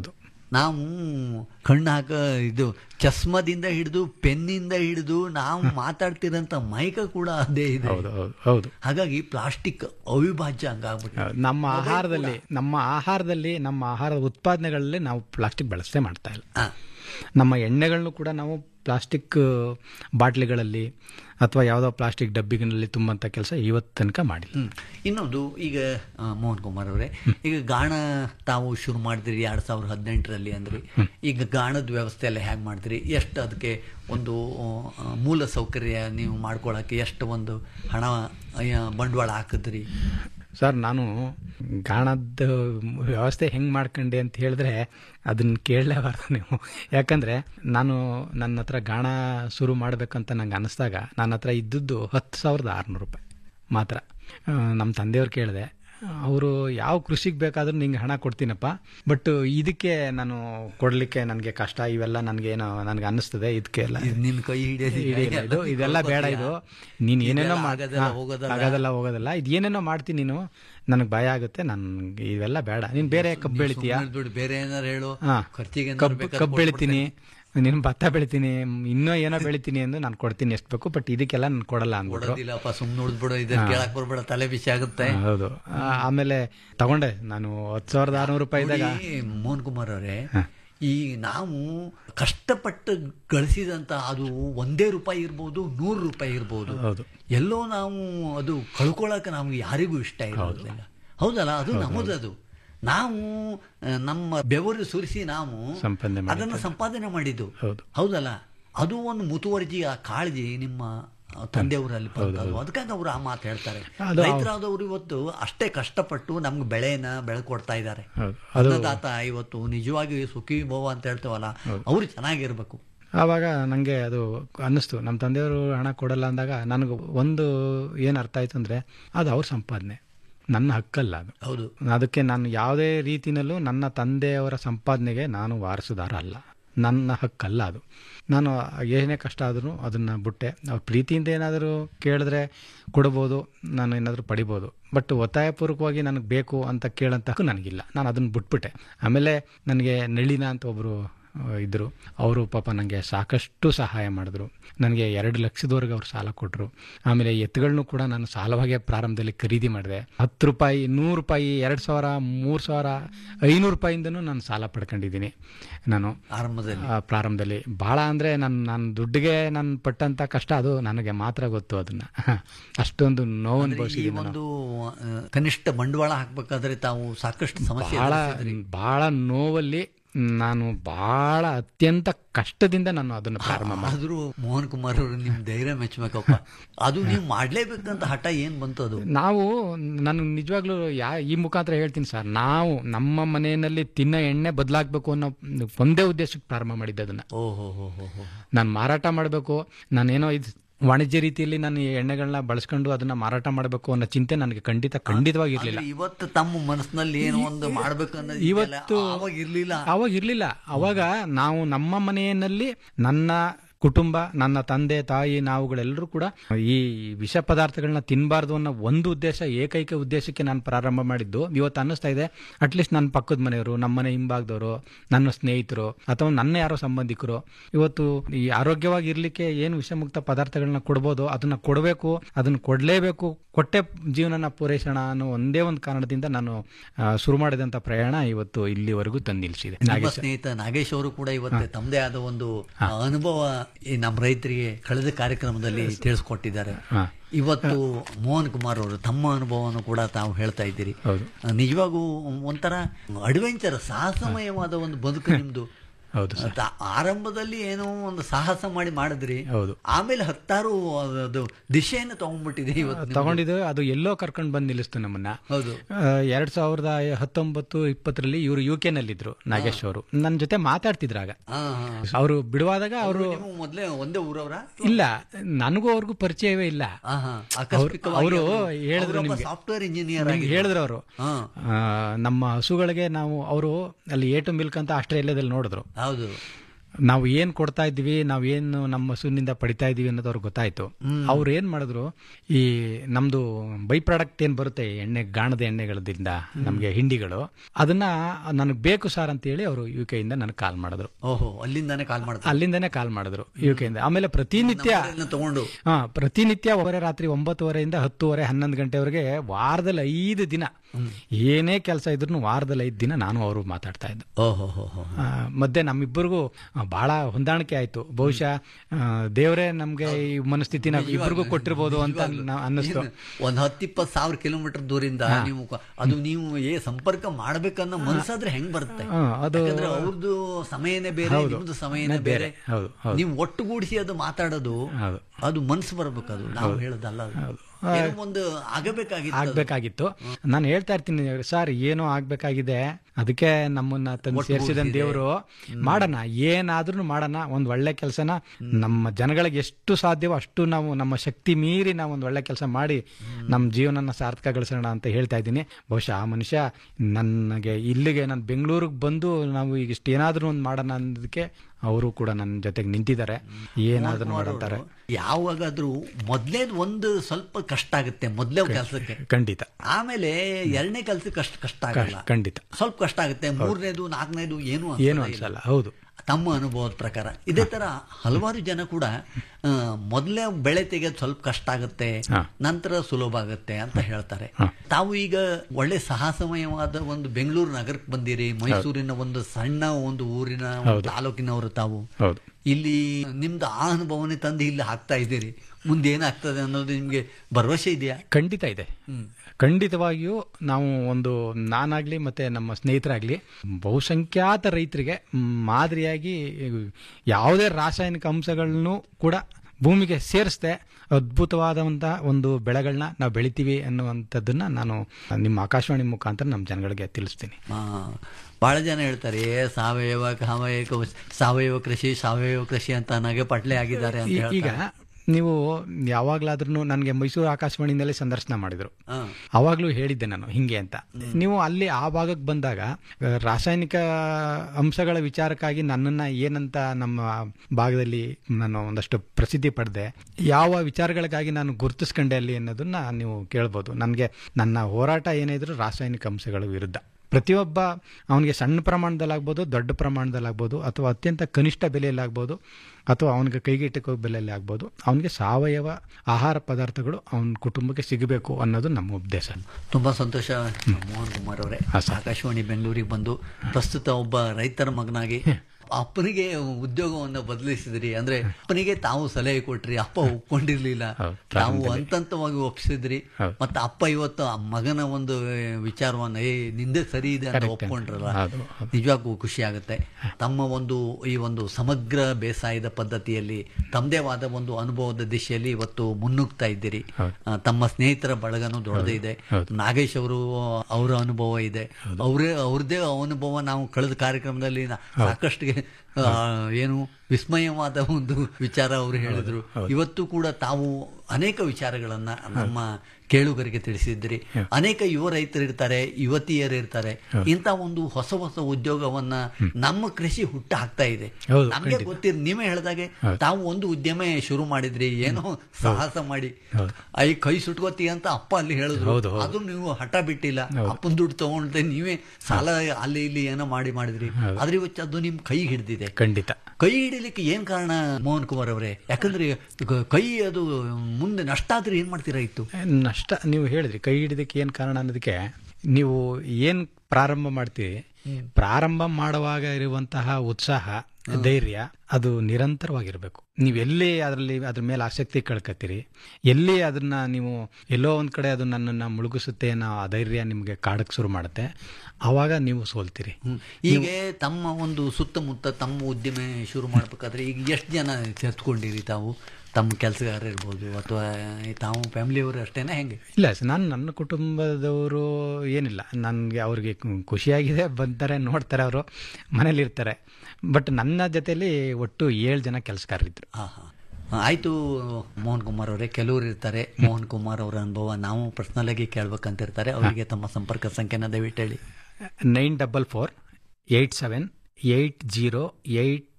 ನಾವು ಕಣ್ಣು ಹಾಕ ಇದು ಚಸ್ಮದಿಂದ ಹಿಡಿದು ಪೆನ್ನಿಂದ ಹಿಡಿದು ನಾವು ಮಾತಾಡ್ತಿರೋಂಥ ಮೈಕ ಕೂಡ ಅದೇ ಇದೆ ಹೌದು ಹೌದು ಹೌದು ಹಾಗಾಗಿ ಪ್ಲಾಸ್ಟಿಕ್ ಅವಿಭಾಜ್ಯ ಹಂಗಾಗ್ಬಿಟ್ಟು ನಮ್ಮ ಆಹಾರದಲ್ಲಿ ನಮ್ಮ ಆಹಾರದಲ್ಲಿ ನಮ್ಮ ಆಹಾರದ ಉತ್ಪಾದನೆಗಳಲ್ಲಿ ನಾವು ಪ್ಲಾಸ್ಟಿಕ್ ಬಳಸೇ ಮಾಡ್ತಾ ಇಲ್ಲ ನಮ್ಮ ಎಣ್ಣೆಗಳನ್ನು ಕೂಡ ನಾವು ಪ್ಲಾಸ್ಟಿಕ್ ಬಾಟ್ಲಿಗಳಲ್ಲಿ ಅಥವಾ ಯಾವುದೋ ಪ್ಲಾಸ್ಟಿಕ್ ಡಬ್ಬಿಗಳಲ್ಲಿ ತುಂಬಂಥ ಕೆಲಸ ಇವತ್ತು ತನಕ ಮಾಡಿಲ್ಲ ಹ್ಮ್. ಇನ್ನೊಂದು ಈಗ ಆ, ಮೋಹನ್ ಕುಮಾರ್ ಅವರೇ ಈಗ ಗಾಣ ತಾವು ಶುರು ಮಾಡಿದ್ರಿ ಎರಡ್ ಸಾವಿರದ ಹದಿನೆಂಟರಲ್ಲಿ ಅಂದ್ರಿ ಈಗ ಗಾಣದ ವ್ಯವಸ್ಥೆ ಎಲ್ಲ ಹೇಗೆ ಮಾಡಿದ್ರಿ ಎಷ್ಟು ಅದಕ್ಕೆ ಒಂದು ಆ, ಮೂಲ ಸೌಕರ್ಯ ನೀವು ಮಾಡ್ಕೊಳಕ್ಕೆ ಎಷ್ಟು ಒಂದು ಹಣ ಆ, ಬಂಡವಾಳ ಹಾಕಿದ್ರಿ ಸರ್ ನಾನು ಗಾಣದ ವ್ಯವಸ್ಥೆ ಹೆಂಗೆ ಮಾಡ್ಕೊಂಡೆ ಅಂತ ಹೇಳಿದ್ರೆ ಅದನ್ನ ಕೇಳಲೇಬಾರ್ದು ನೀವು ಯಾಕಂದರೆ ನಾನು ನನ್ನ ಹತ್ರ ಗಾಣ ಶುರು ಮಾಡಬೇಕಂತ ನಂಗೆ ಅನ್ನಿಸ್ದಾಗ ನನ್ನ ಹತ್ರ ಇದ್ದದ್ದು ಹತ್ತು ಸಾವಿರದ ಆರುನೂರು ರೂಪಾಯಿ ಮಾತ್ರ ಆ, ನಮ್ಮ ತಂದೆಯವ್ರು ಕೇಳಿದೆ ಅವರು ಯಾವ ಕೃಷಿಗೆ ಬೇಕಾದ್ರೂ ನಿಂಗೆ ಹಣ ಕೊಡ್ತೀನಪ್ಪ ಬಟ್ ಇದಕ್ಕೆ ನಾನು ಕೊಡಲಿಕ್ಕೆ ನನಗೆ ಕಷ್ಟ ಇವೆಲ್ಲ ನನಗೇನೋ ನನಗೆ ಅನ್ನಿಸ್ತದೆ ಇದಕ್ಕೆ ಎಲ್ಲ ಇದ್ ನಿನ್ ಕೈ ಹಿಡಿಯೋದು ಹಿಡಿಯಲ್ಲ ಇದು ಇದೆಲ್ಲ ಬೇಡ ಇದು ನೀನು ಏನೇನೋ ಇದೆಲ್ಲ ಮಾಡ್- ಆಗೋದಲ್ಲ, ಹಾ, ಹೋಗೋದಲ್ಲ. ಆಗೋದಲ್ಲ ಹೋಗೋದಲ್ಲ ಇದು ಏನೇನೋ ಮಾಡ್ತೀನಿ ನೀನು ನನಗೆ ಭಯ ಆಗುತ್ತೆ ನನ್ಗೆ ಇವೆಲ್ಲ ಬೇಡ ನೀನು ಬೇರೆ ಕಬ್ಬು ಬೆಳಿತೀಯ ಸುಮ್ನೆ ದುಡ್ಡು ಬೇರೆ ಏನಾರು ಹೇಳು ಹಾ ಖರ್ಚಿಗೆ ಏನಾರು ಕಬ್ಬು ಬೇಕಾದ್ರೆ ಕಬ್ಬು ಬೆಳಿತೀನಿ ನೀನು ಭತ್ತ ಬೆಳಿತೀನಿ ಇನ್ನೂ ಏನೋ ಬೆಳಿತೀನಿ ಎಂದು ನಾನು ಕೊಡ್ತೀನಿ ಎಷ್ಟು ಬೇಕು ಬಟ್ ಇದಕ್ಕೆಲ್ಲ ನಾನು ಕೊಡಲ್ಲ ಅಂದ್ಬಿಟ್ರು ಕೊಡೋದಿಲ್ಲಪ್ಪ ಸುಮ್ಮನೆ ಉಳಿದ್ಬಿಡು ಇದನ್ನ ಕೇಳಕ್ ಬರ್ಬೇಡ ತಲೆ ಬಿಸಿ ಆಗುತ್ತೆ ಹಾ, ಹೌದು ಆ, ಆಮೇಲೆ ತಗೊಂಡೆ ನಾನು ಹತ್ತು ಸಾವಿರದ ಆರುನೂರು ರೂಪಾಯಿ ಇದ್ದಾಗ ನೋಡಿ, ಮೋಹನ್ ಕುಮಾರ್ ಅವರೇ ಈ ನಾವು ಕಷ್ಟಪಟ್ಟು ಗಳಿಸಿದಂತ ಅದು ಒಂದೇ ರೂಪಾಯಿ ಇರ್ಬೋದು ನೂರು ರೂಪಾಯಿ ಇರ್ಬೋದು ಹೌದು. ಎಲ್ಲೋ ನಾವು ಅದು ಕಳ್ಕೊಳಕ್ಕೆ ನಮ್ಗೆ ಯಾರಿಗೂ ಇಷ್ಟ ಇರೋದಿಲ್ಲ ಹೌದಲ್ಲ ಅದು ನಮ್ಮದದು ನಾವು ಆ, ನಮ್ಮ ಬೆವರು ಸುರಿಸಿ ನಾವು ಸಂಪಾದನೆ ಮಾಡಿದ್ದು. ಅದನ್ನು ಸಂಪಾದನೆ ಮಾಡಿದ್ದು ಹೌದು. ಹೌದಲ್ಲ ಅದು ಒಂದು ಮುತುವರ್ಜಿ ಆ ಕಾಳಜಿ ನಿಮ್ಮ ಆ, ತಂದೆಯವರಲ್ಲಿ ಬಂದದ್ದು ಅದಕ್ಕಾಗಿ ಅವರು ಆ ಮಾತು ಹೇಳ್ತಾರೆ ಅದು- ರೈತರಾದವರು ಇವತ್ತು ಅಷ್ಟೇ ಕಷ್ಟಪಟ್ಟು ನಮ್ಗೆ ಬೆಳೆನ ಬೆಳ್ಕೊಡ್ತಾ ಇದ್ದಾರೆ ಹೌದು. ಅದು- ಅನ್ನದಾತ ಇವತ್ತು ನಿಜವಾಗಿ ಸುಖಿ ಭವ ಅಂತ ಹೇಳ್ತೇವಲ್ಲ ಅವರು ಚೆನ್ನಾಗಿರ್ಬೇಕು ಆವಾಗ ನನಗೆ ಅದು ಅನ್ನಿಸ್ತು ನಮ್ಮ ತಂದೆಯವರು ಹಣ ಕೊಡಲ್ಲ ಅಂದಾಗ ನನಗೆ ಒಂದು ಏನು ಅರ್ಥ ಆಯ್ತು ಅಂದರೆ ಅದು ಅವ್ರ ಸಂಪಾದನೆ ನನ್ನ ಹಕ್ಕಲ್ಲ ಅದು ಹೌದು ಅದಕ್ಕೆ ನಾನು ಯಾವುದೇ ರೀತಿನಲ್ಲೂ ನನ್ನ ತಂದೆಯವರ ಸಂಪಾದನೆಗೆ ನಾನು ವಾರಸುದಾರ ಅಲ್ಲ ನನ್ನ ಹಕ್ಕಲ್ಲ ಅದು ನಾನು ಏನೇ ಕಷ್ಟ ಆದರೂ ಅದನ್ನು ಬಿಟ್ಟೆ ಅವ್ರ ಪ್ರೀತಿಯಿಂದ ಏನಾದರೂ ಕೇಳಿದ್ರೆ ಕೊಡ್ಬೋದು ನಾನು ಏನಾದರೂ ಪಡಿಬೋದು ಬಟ್ ಒತ್ತಾಯಪೂರ್ವಕವಾಗಿ ನನಗೆ ಬೇಕು ಅಂತ ಕೇಳೋಂತ ಹಕ್ಕು ನನಗಿಲ್ಲ ನಾನು ಅದನ್ನು ಬಿಟ್ಬಿಟ್ಟೆ ಆಮೇಲೆ ನನಗೆ ನಳಿನ ಅಂತ ಒಬ್ಬರು ಇದ್ದರು ಅವರು ಪಾಪ ನನಗೆ ಸಾಕಷ್ಟು ಸಹಾಯ ಮಾಡಿದ್ರು ನನಗೆ ಎರಡು ಲಕ್ಷದವರೆಗೆ ಅವ್ರು ಸಾಲ ಕೊಟ್ಟರು ಆಮೇಲೆ ಎತ್ತುಗಳನ್ನೂ ಕೂಡ ನಾನು ಸಾಲವಾಗೇ ಪ್ರಾರಂಭದಲ್ಲಿ ಖರೀದಿ ಮಾಡಿದೆ ಹತ್ತು ರೂಪಾಯಿ ನೂರು ರೂಪಾಯಿ ಎರಡು ಸಾವಿರ ಮೂರು ಸಾವಿರ ಐನೂರು ರೂಪಾಯಿಂದನೂ ನಾನು ಸಾಲ ಪಡ್ಕೊಂಡಿದ್ದೀನಿ ನಾನು ಆರಂಭದಲ್ಲಿ ಆ, ಪ್ರಾರಂಭದಲ್ಲಿ ಭಾಳ ಅಂದರೆ ನಾನು ನಾನು ದುಡ್ಡಿಗೆ ನಾನು ಪಟ್ಟಂಥ ಕಷ್ಟ ಅದು ನನಗೆ ಮಾತ್ರ ಗೊತ್ತು ಅದನ್ನು ಅಷ್ಟೊಂದು ನೋವು ಅಂದ್ರೆ ಈ ಅನುಭವಿಸಿದ್ದೀನಿ ನಾನು ಒಂದು ಆ, ಕನಿಷ್ಠ ಬಂಡವಾಳ ಹಾಕ್ಬೇಕಾದ್ರೆ ತಾವು ಸಾಕಷ್ಟು ಸಮಸ್ಯೆ ಭಾಳ ಎದುರಿಸಿದ್ರಿ. ಭಾಳ ನೋವಲ್ಲಿ ನಾನು ಭಾಳ ಅತ್ಯಂತ ಕಷ್ಟದಿಂದ ನಾನು ಅದನ್ನು ಪ್ರಾರಂಭ ಮಾಡಿದೆ ಆದ್ರೂ ಮೋಹನ್ ಕುಮಾರ್ ಅವರು ನಿಮ್ ಧೈರ್ಯ ಮೆಚ್ಚಬೇಕಪ್ಪ ಅದು ನೀವು ಮಾಡ್ಲೇಬೇಕಂತ ಹಠ ಏನ್ ಬಂತು ಅದು ನಾವು ನಾನು ನಿಜವಾಗ್ಲೂ ಯಾ ಈ ಮುಖಾಂತರ ಹೇಳ್ತೀನಿ ಸರ್ ನಾವು ನಮ್ಮ ಮನೆಯಲ್ಲಿ ತಿನ್ನೋ ಎಣ್ಣೆ ಬದಲಾಗಬೇಕು ಅನ್ನೋ ಒಂದೇ ಉದ್ದೇಶಕ್ಕೆ ಪ್ರಾರಂಭ ಮಾಡಿದ್ದೆ ಅದನ್ನ ಓಹೋ ಹೋ ಹೋ ಹೋ ನಾನು ಮಾರಾಟ ಮಾಡಬೇಕು ನಾನೇನೋ ಇದು ವಾಣಿಜ್ಯ ರೀತಿಯಲ್ಲಿ ನಾನು ಈ ಎಣ್ಣೆಗಳನ್ನ ಬಳಸ್ಕೊಂಡು ಅದನ್ನ ಮಾರಾಟ ಮಾಡಬೇಕು ಅನ್ನೋ ಚಿಂತೆ ನನಗೆ ಖಂಡಿತ ಖಂಡಿತವಾಗಿ ಇರಲಿಲ್ಲ ಅಂದ್ರೆ ಇವತ್ತು ತಮ್ಮ ಮನಸ್ಸಿನಲ್ಲಿ ಏನೋ ಒಂದು ಮಾಡ್ಬೇಕು ಅನ್ನೋದು ಇವತ್ತು ಅವಾಗ ಇರ್ಲಿಲ್ಲ ಅವಾಗ ಇರ್ಲಿಲ್ಲ ಅವಾಗ ನಾವು ನಮ್ಮ ಮನೆಯಲ್ಲಿ ನನ್ನ ಕುಟುಂಬ ನನ್ನ ತಂದೆ ತಾಯಿ ನಾವುಗಳೆಲ್ಲರೂ ಕೂಡ ಈ ವಿಷ ಪದಾರ್ಥಗಳನ್ನ ತಿನ್ನಬಾರ್ದು ಅನ್ನೋ ಒಂದು ಉದ್ದೇಶ ಏಕೈಕ ಉದ್ದೇಶಕ್ಕೆ ನಾನು ಪ್ರಾರಂಭ ಮಾಡಿದ್ದು ಇವತ್ತು ಅನ್ನಿಸ್ತಾ ಇದೆ ಅಟ್ಲೀಸ್ಟ್ ನನ್ನ ಪಕ್ಕದ ಮನೆಯವರು ನಮ್ಮ ಮನೆ ಹಿಂಭಾಗದವರು ನನ್ನ ಸ್ನೇಹಿತರು ಅಥವಾ ನನ್ನ ಯಾರೋ ಸಂಬಂಧಿಕರು ಇವತ್ತು ಈ ಆರೋಗ್ಯವಾಗಿ ಇರ್ಲಿಕ್ಕೆ ಏನು ವಿಷಮುಕ್ತ ಪದಾರ್ಥಗಳನ್ನ ಕೊಡ್ಬೋದು ಅದನ್ನ ಕೊಡಬೇಕು ಅದನ್ನ ಕೊಡಲೇಬೇಕು ಕೊಟ್ಟೆ ಜೀವನನ ಪೂರೈಸೋಣ ಅನ್ನೋ ಒಂದೇ ಒಂದು ಕಾರಣದಿಂದ ನಾನು ಆ, ಶುರು ಮಾಡಿದಂಥ ಪ್ರಯಾಣ ಇವತ್ತು ಇಲ್ಲಿವರೆಗೂ ತಂದು ನಿಲ್ಲಿಸಿದೆ ನಿಮ್ಮ ನಾಗೇಶ್ ಸ್ನೇಹಿತ ನಾಗೇಶ್ ಅವರು ಕೂಡ ಇವತ್ತು ತಮ್ಮದೇ ಆದ ಒಂದು ಅನುಭವ ಈ ನಮ್ಮ ರೈತರಿಗೆ ಕಳೆದ ಕಾರ್ಯಕ್ರಮದಲ್ಲಿ ತಿಳಿಸ್ಕೊಟ್ಟಿದ್ದಾರೆ ಹಾ. ಇವತ್ತು ಮೋಹನ್ ಕುಮಾರ್ ಅವರು ತಮ್ಮ ಅನುಭವವನ್ನು ಕೂಡ ತಾವು ಹೇಳ್ತಾ ಇದ್ದೀರಿ ಹೌದು. ನಿಜವಾಗೂ ಒಂಥರ ಅಡ್ವೆಂಚರ್ ಸಾಹಸಮಯವಾದ ಒಂದು ಬದುಕು ನಿಮ್ದು ಹೌದು ಸರ್ ತ- ಆರಂಭದಲ್ಲಿ ಏನೋ ಒಂದು ಸಾಹಸ ಮಾಡಿ ಮಾಡಿದ್ರಿ ಹೌದು ಆಮೇಲೆ ಹತ್ತಾರು ಅದು ದಿಶೆಯನ್ನು ತಗೊಂಡ್ಬಿಟ್ಟಿದೆ ಇವತ್ತು ನಿಮ್ದು. ತಗೊಂಡಿದ್ದು ಅದು ಎಲ್ಲೋ ಕರ್ಕೊಂಡು ಬಂದು ನಿಲ್ಲಿಸ್ತು ನಮ್ಮನ್ನ ಹೌದು ಆ, ಎರಡ್ ಸಾವಿರದ ಹತ್ತೊಂಬತ್ತು ಇಪ್ಪತ್ತರಲ್ಲಿ ಇವರು ಯು ಕೆ ನಲ್ಲಿದ್ರು ನಾಗೇಶ್ ಅವರು ನನ್ನ ಜೊತೆ ಮಾತಾಡ್ತಿದ್ರಾಗ ಹಾ ಹಾ ಅವರು ಬಿಡುವಾದಾಗ ಅವರು ನೀವು ಮೊದಲೇ ಒಂದೇ ಊರವರ ಇಲ್ಲ ನನಗೂ ಅವ್ರಿಗೂ ಪರಿಚಯವೇ ಇಲ್ಲ ಅವರು ಹೇಳಿದ್ರು ನಿಮ್ಗೆ ಸಾಫ್ಟ್ವೇರ್ ಇಂಜಿನಿಯರ್ ನಿಮ್ಗೆ ಹೇಳಿದ್ರು ಅವರು ಹಾ ನಮ್ಮ ಹಸುಗಳಿಗೆ ನಾವು ಅವರು ಅಲ್ಲಿ ಏಟು ಮಿಲ್ಕ್ ಅಂತ ಆಸ್ಟ್ರೇಲಿಯಾದಲ್ಲಿ ನೋಡಿದ್ರು ಹೌದು ನಾವು ಏನ್ ಕೊಡ್ತಾ ಇದ್ವಿ ನಾವು ಏನು ನಮ್ಮ ಹಸುವಿನಿಂದ ಪಡಿತಾ ಇದೀವಿ ಅನ್ನೋದು ಅವ್ರಿಗೆ ಗೊತ್ತಾಯ್ತು ಅವ್ರು ಏನ್ ಮಾಡಿದ್ರು ಈ ನಮ್ದು ಬೈ ಪ್ರಾಡಕ್ಟ್ ಏನ್ ಬರುತ್ತೆ ಎಣ್ಣೆ ಗಾಣದ ಎಣ್ಣೆಗಳದಿಂದ ನಮ್ಗೆ ಹಿಂಡಿಗಳು ಅದನ್ನ ನನಗೆ ಬೇಕು ಸರ್ ಅಂತ ಹೇಳಿ ಅವರು ಯು ಕೆಯಿಂದ ನನಗೆ ಕಾಲ್ ಮಾಡಿದ್ರು ಓಹೋ ಅಲ್ಲಿಂದಾನೆ ಕಾಲ್ ಮಾಡ್ತಾರೆ ಅಲ್ಲಿಂದಾನೇ ಕಾಲ್ ಮಾಡಿದ್ರು ಯು ಕೆಯಿಂದ ಆಮೇಲೆ ಪ್ರತಿನಿತ್ಯ ನಂಬರನ್ನ ತಗೊಂಡು ಹಾ ಪ್ರತಿನಿತ್ಯ ಒಬ್ಬರೇ ರಾತ್ರಿ ಒಂಬತ್ತುವರೆಯಿಂದ ಹತ್ತುವರೆ ಹನ್ನೊಂದು ಗಂಟೆವರೆಗೆ ವಾರದಲ್ಲಿ ಐದು ದಿನ ಏನೇ ಕೆಲಸ ಇದ್ರು ವಾರದಲ್ಲಿ ಐದು ದಿನ ನಾನು ಅವರು ಮಾತಾಡ್ತಾ ಇದ್ದೆ ಓಹೋ ಹೋ ಹೋ ಆ, ಮಧ್ಯೆ ನಮ್ಮಿಬ್ಬರಿಗೂ ಬಹಳ ಹೊಂದಾಣಿಕೆ ಆಯ್ತು ಬಹುಶಃ ಆ, ದೇವರೇ ನಮ್ಗೆ ಈ ಮನಸ್ಥಿತಿನ ಇಬ್ಬರಿಗೂ ಕೊಟ್ಟಿರ್ಬೋದು ಅಂತ ನಾ- ಅನ್ನಿಸ್ತು ಒಂದ್ ಹತ್ತಿಪ್ಪತ್ತು ಸಾವಿರ ಕಿಲೋಮೀಟರ್ ದೂರಿಂದ ನೀವು ಕ- ಅದು ನೀವು ಏ ಸಂಪರ್ಕ ಮಾಡ್ಬೇಕನ್ನೋ ಮನ್ಸಾದ್ರೆ ಹೆಂಗ್ ಬರುತ್ತೆ ಹಾ, ಅದು- ಯಾಕಂದ್ರೆ ಅವ್ರದ್ದು ಸಮಯನೇ ಬೇರೆ ಹೌದು. ನಿಮ್ದು ಸಮಯನೇ ಬೇರೆ. ಬೇರೆ ಹೌದು, ಹೌದು. ನೀವು ಒಟ್ಟುಗೂಡಿಸಿ ಅದು ಮಾತಾಡೋದು ಹೌದು. ಅದು ಮನ್ಸು ಬರ್ಬೇಕು ಅದು ನಾವು ಹೇಳೋದಲ್ಲ ಅದು. ಏನೋ ಒಂದು ಆಗಬೇಕಾಗಿತ್ತು ಅದು. ಆಗ್ಬೇಕಾಗಿತ್ತು ನಾನು ಹೇಳ್ತಾ ಇರ್ತೀನಿ ಸರ್ ಏನೋ ಆಗ್ಬೇಕಾಗಿದೆ ಅದಕ್ಕೆ ನಮ್ಮನ್ನ ತಂದು ಸೇರಿಸಿದ ದೇವರು ಮಾಡೋಣ ಏನಾದ್ರೂ ಮಾಡೋಣ ಒಂದ್ ಒಳ್ಳೆ ಕೆಲಸನ ನಮ್ಮ ಜನಗಳಿಗೆ ಎಷ್ಟು ಸಾಧ್ಯವೋ ಅಷ್ಟು ನಾವು ನಮ್ಮ ಶಕ್ತಿ ಮೀರಿ ನಾವು ಒಂದು ಒಳ್ಳೆ ಕೆಲಸ ಮಾಡಿ ನಮ್ಮ ಜೀವನನ ಸಾರ್ಥಕಗೊಳಿಸೋಣ ಅಂತ ಹೇಳ್ತಾ ಇದ್ದೀನಿ ಬಹುಶಃ ಆ ಮನುಷ್ಯ ನನಗೆ ಇಲ್ಲಿಗೆ ನಾನು ಬೆಂಗಳೂರಿಗೆ ಬಂದು ನಾವು ಈಗ ಇಷ್ಟು ಏನಾದ್ರೂ ಒಂದು ಮಾಡೋಣ ಅನ್ನೋದಕ್ಕೆ ಅವರು ಕೂಡ ನನ್ನ ಜೊತೆಗೆ ನಿಂತಿದ್ದಾರೆ ಏನಾದ್ರೂ ಮಾಡಂತಾರೆ ಯಾವಾಗಾದ್ರೂ ಮೊದ್ಲೇದ್ ಒಂದು ಸ್ವಲ್ಪ ಕಷ್ಟ ಆಗುತ್ತೆ ಮೊದ್ಲೇ ಕೆಲಸಕ್ಕೆ ಖಂಡಿತ ಆಮೇಲೆ ಎರಡನೇ ಕೆಲ್ಸಕ್ಕೆ ಕಷ್ಟ ಕಷ್ಟ ಆಗಲ್ಲ ಖಂಡಿತ ಸ್ವಲ್ಪ ಕಷ್ಟ ಆಗುತ್ತೆ ಮೂರನೇದು ನಾಲ್ಕನೇದು ಏನು ಏನು ಅನ್ಸೋದೇ ಇಲ್ಲ. ಅನ್ಸಲ್ಲ ಹೌದು ತಮ್ಮ ಅನುಭವದ ಪ್ರಕಾರ ಇದೇ ತರ ಹಲವಾರು ಜನ ಕೂಡ ಆ, ಮೊದಲೇ ಬೆಳೆ ತೆಗೆಯೋದು ಸ್ವಲ್ಪ ಕಷ್ಟ ಆಗುತ್ತೆ ಹಾ. ನಂತರ ಸುಲಭ ಆಗುತ್ತೆ ಅಂತ ಹೇಳ್ತಾರೆ ತಾವು ಈಗ ಒಳ್ಳೆ ಸಾಹಸಮಯವಾದ ಒಂದು ಬೆಂಗಳೂರು ನಗರಕ್ಕೆ ಬಂದಿರಿ ಮೈಸೂರಿನ ಒಂದು ಸಣ್ಣ ಒಂದು ಊರಿನ ಒಂದು ತಾಲೂಕಿನವರು ತಾವು ಹೌದು ಇಲ್ಲಿ ನಿಮ್ದು ಆ ಅನುಭವನೇ ತಂದು ಇಲ್ಲಿ ಹಾಕ್ತಾ ಇದ್ದೀರಿ ಮುಂದೆ ಏನಾಗ್ತದೆ ಅನ್ನೋದು ನಿಮ್ಗೆ ಭರವಸೆ ಇದೆಯಾ ಖಂಡಿತ ಇದೆ ಖಂಡಿತವಾಗಿಯೂ ನಾವು ಒಂದು ನಾನಾಗ್ಲಿ ಮತ್ತೆ ನಮ್ಮ ಸ್ನೇಹಿತರಾಗ್ಲಿ ಬಹುಸಂಖ್ಯಾತ ರೈತರಿಗೆ ಮಾದರಿಯಾಗಿ ಯಾವುದೇ ರಾಸಾಯನಿಕ ಅಂಶಗಳನ್ನು ಕೂಡ ಭೂಮಿಗೆ ಸೇರಿಸದೆ ಅದ್ಭುತವಾದಂಥ ಒಂದು ಬೆಳೆಗಳನ್ನ ನಾವು ಬೆಳಿತೀವಿ ಅನ್ನುವಂಥದ್ದನ್ನ ನಾನು ನಿಮ್ಮ ಆಕಾಶವಾಣಿ ಮುಖಾಂತರ ನಮ್ಮ ಜನಗಳಿಗೆ ತಿಳಿಸ್ತೀನಿ ಆ, ಬಹಳ ಜನ ಹೇಳ್ತಾರೆ ಏ ಸಾವಯವ ಸಾವಯವ ಸಾವಯವ ಕೃಷಿ ಸಾವಯವ ಕೃಷಿ ಅಂತ ನಗೆ ಪಟ್ಲೆ ಆಗಿದ್ದಾರೆ ಅಂತ ಈ- ಈಗ ಹೇಳ್ತಾರೆ ನೀವು ಯಾವಾಗ್ಲಾದ್ರೂ ನನಗೆ ಮೈಸೂರು ಆಕಾಶವಾಣಿಯಿಂದಲೇ ಸಂದರ್ಶನ ಮಾಡಿದ್ರು ಹಾ. ಅವಾಗ್ಲೂ ಹೇಳಿದ್ದೆ ನಾನು ಹಿಂಗೆ ಅಂತ ನೀವು ಅಲ್ಲಿ ಆ ಭಾಗಕ್ಕೆ ಬಂದಾಗ ಆ, ರಾಸಾಯನಿಕ ಅಂಶಗಳ ವಿಚಾರಕ್ಕಾಗಿ ನನ್ನನ್ನ ಏನಂತ ನಮ್ಮ ಭಾಗದಲ್ಲಿ ನಾನು ಒಂದಷ್ಟು ಪ್ರಸಿದ್ಧಿ ಪಡೆದೆ ಯಾವ ವಿಚಾರಗಳಿಗಾಗಿ ನಾನು ಗುರುತಿಸ್ಕೊಂಡೆ ಅಲ್ಲಿ ಅನ್ನೋದನ್ನ ನೀವು ಕೇಳ್ಬೋದು ನನಗೆ ನನ್ನ ಹೋರಾಟ ಏನಿದ್ರು ರಾಸಾಯನಿಕ ಅಂಶಗಳ ವಿರುದ್ಧ ಪ್ರತಿಯೊಬ್ಬ ಅವನಿಗೆ ಸಣ್ಣ ಪ್ರಮಾಣದಲ್ಲಾಗ್ಬೋದು ದೊಡ್ಡ ಪ್ರಮಾಣದಲ್ಲಾಗ್ಬೋದು ಅಥವಾ ಅತ್ಯಂತ ಕನಿಷ್ಠ ಬೆಲೆಯಲ್ಲಾಗ್ಬೋದು ಅಥವಾ ಅವನಿಗೆ ಕೈಗೆಟಕೋ ಬೆಲೆಯಲ್ಲಿ ಆಗ್ಬೋದು ಅವನಿಗೆ ಸಾವಯವ ಆಹಾರ ಪದಾರ್ಥಗಳು ಅವನ ಕುಟುಂಬಕ್ಕೆ ಸಿಗಬೇಕು ಅನ್ನೋದು ನಮ್ಮ ಉದ್ದೇಶ ತುಂಬಾ ಸಂತೋಷ ಮೋಹನ್ ಕುಮಾರ್ ಅವರೇ ಹಾ, ಸರ್. ಆಕಾಶವಾಣಿ ಬೆಂಗಳೂರಿಗೆ ಬಂದು ಪ್ರಸ್ತುತ ಒಬ್ಬ ರೈತರ ಮಗನಾಗಿ ಅಪ್ಪನಿಗೆ ಉದ್ಯೋಗವನ್ನ ಬದಲಿಸಿದ್ರಿ ಅಂದ್ರೆ ಅಪ್ಪನಿಗೆ ತಾವು ಸಲಹೆ ಕೊಟ್ರಿ ಅಪ್ಪ ಒಪ್ಕೊಂಡಿರ್ಲಿಲ್ಲ ಹೌದು, ತಾವು ಪ್ರಾರಂಭದಲ್ಲಿ. ಹಂತಂತವಾಗಿ ಒಪ್ಸಿದ್ರಿ ಹೌದು. ಮತ್ತೆ ಅಪ್ಪ ಇವತ್ತು ಆ ಮಗನ ಒಂದು ವಿಚಾರವನ್ನ ಏ ನಿಂದೆ ಸರಿ ಇದೆ ಅಂತ Correct. ಒಪ್ಕೊಂಡ್ರಲ್ಲ ಹೌದು, ಹೌದು. ನಿಜವಾಗೂ ಖುಷಿ ಆಗುತ್ತೆ ತಮ್ಮ ಒಂದು ಈ ಒಂದು ಸಮಗ್ರ ಬೇಸಾಯದ ಪದ್ಧತಿಯಲ್ಲಿ ತಮ್ಮದೇ ಆದ ಒಂದು ಅನುಭವದ ದಿಶೆಯಲ್ಲಿ ಇವತ್ತು ಮುನ್ನುಗ್ತಾ ಇದ್ದೀರಿ ಹೌದು. ಆ, ತಮ್ಮ ಸ್ನೇಹಿತರ ಬಳಗನೂ ದೊಡ್ಡದೇ ಇದೆ ಹೌದು. ನಾಗೇಶ್ ಅವರು ಅವರ ಅನುಭವ ಇದೆ ಅವರೇ ಅವ್ರದ್ದೇ ಅನುಭವ ನಾವು ಕಳೆದ ಕಾರ್ಯಕ್ರಮದಲ್ಲಿ ನಾ- ಸಾಕಷ್ಟು ಆ, ಏನು ವಿಸ್ಮಯವಾದ ಒಂದು ವಿಚಾರ ಅವರು ಹೇಳಿದ್ರು ಇವತ್ತು ಕೂಡ ತಾವು ಅನೇಕ ವಿಚಾರಗಳನ್ನ ನಮ್ಮ ಕೇಳುಗರಿಗೆ ತಿಳಿಸಿದ್ರಿ ಅನೇಕ ಯುವ ರೈತರು ಇರ್ತಾರೆ ಯುವತಿಯರು ಇರ್ತಾರೆ ಇಂಥ ಒಂದು ಹೊಸ ಹೊಸ ಉದ್ಯೋಗವನ್ನ ನಮ್ಮ ಕೃಷಿ ಹುಟ್ಟು ಹಾಕ್ತಾ ಇದೆ ಹೌದು, ನಮ್ಗೆ ಖಂಡಿತ. ಗೊತ್ತಿರ್ ನೀವೇ ಹೇಳ್ದಾಗೆ ತಾವು ಒಂದು ಉದ್ಯಮ ಶುರು ಮಾಡಿದ್ರಿ ಏನೋ ಸಾಹಸ ಮಾಡಿ ಹೌದು. ಐ ಕೈ ಸುಟ್ಕೋತಿ ಅಂತ ಅಪ್ಪ ಅಲ್ಲಿ ಹೇಳಿದ್ರು ಹೌದು, ಹೌದು. ಅದು ನೀವು ಹಠ ಬಿಟ್ಟಿಲ್ಲ ಅಪ್ಪನ ದುಡ್ಡು ತಗೊಂಡ್ರೆ ನೀವೇ ಸಾಲ ಅಲ್ಲಿ ಇಲ್ಲಿ ಏನೋ ಮಾಡಿ ಮಾಡಿದ್ರಿ ಆದ್ರೆ ಇವತ್ತು ಅದು ನಿಮ್ ಕೈ ಹಿಡ್ದಿದೆ ಖಂಡಿತ ಕೈ ಹಿಡಿಲಿಕ್ಕೆ ಏನ್ ಕಾರಣ ಮೋಹನ್ ಕುಮಾರ್ ಅವರೇ ಯಾಕಂದ್ರೆ ಕ- ಕೈ ಅದು ಮುಂದೆ ನಷ್ಟ ಆದ್ರೆ ಏನ್ ಮಾಡ್ತೀರಾ ಇತ್ತು ನಷ್ಟ ನೀವು ಹೇಳಿದ್ರಿ ಕೈ ಹಿಡಿದಕ್ಕೆ ಏನು ಕಾರಣ ಅನ್ನೋದಕ್ಕೆ ನೀವು ಏನು ಪ್ರಾರಂಭ ಮಾಡ್ತೀರಿ ಪ್ರಾರಂಭ ಮಾಡುವಾಗ ಇರುವಂತಹ ಉತ್ಸಾಹ ಧೈರ್ಯ ಅದು ನಿರಂತರವಾಗಿರಬೇಕು ನೀವು ಎಲ್ಲಿ ಅದರಲ್ಲಿ ಅದ್ರ ಮೇಲೆ ಆಸಕ್ತಿ ಕಳ್ಕತ್ತೀರಿ ಎಲ್ಲಿ ಅದನ್ನ ನೀವು ಎಲ್ಲೋ ಒಂದ್ ಕಡೆ ಅದು ನನ್ನನ್ನು ಮುಳುಗಿಸುತ್ತೆ ಅನ್ನೋ ಆ ಧೈರ್ಯ ನಿಮಗೆ ಕಾಡಕ್ಕೆ ಶುರು ಮಾಡುತ್ತೆ ಆವಾಗ ನೀವು ಸೋಲ್ತೀರಿ ಈಗ ತಮ್ಮ ಒಂದು ಸುತ್ತಮುತ್ತ ತಮ್ಮ ಉದ್ಯಮ ಶುರು ಮಾಡ್ಬೇಕಾದ್ರೆ ಈಗ ಎಷ್ಟು ಜನ ಸೇರ್ತ್ಕೊಂಡಿರಿ ತಾವು ತಮ್ಮ ಕೆಲಸಗಾರ ಇರ್ಬೋದು ಅಥವಾ ತಾವು ಫ್ಯಾಮಿಲಿಯವರು ಅಷ್ಟೇನಾ ಹೆಂಗೆ ಇಲ್ಲ ನಾನು ನನ್ನ ಕುಟುಂಬದವರು ಏನಿಲ್ಲ ನನಗೆ ಅವ್ರಿಗೆ ಕು- ಖುಷಿಯಾಗಿದೆ ಬಂತಾರೆ ನೋಡ್ತಾರೆ ಅವರು ಮನೇಲಿ ಇರ್ತಾರೆ ಬಟ್ ನನ್ನ ಜೊತೆಲಿ ಒಟ್ಟು ಏಳು ಜನ ಕೆಲಸಗಾರರಿದ್ರು ಹಾ ಹಾ ಆಯ್ತು ಮೋಹನ್ ಕುಮಾರ್ ಅವರೇ ಕೆಲವರು ಇರ್ತಾರೆ ಮೋಹನ್ ಕುಮಾರ್ ಅವರ ಅನುಭವ ನಾವು ಪರ್ಸನಲ್ ಆಗಿ ಕೇಳ್ಬೇಕಂತ ಇರ್ತಾರೆ ಅವರಿಗೆ ತಮ್ಮ ಸಂಪರ್ಕ ಸಂಖ್ಯೆನ ದಯವಿಟ್ಟು ಹೇಳಿ nine double four eight seven eight zero eight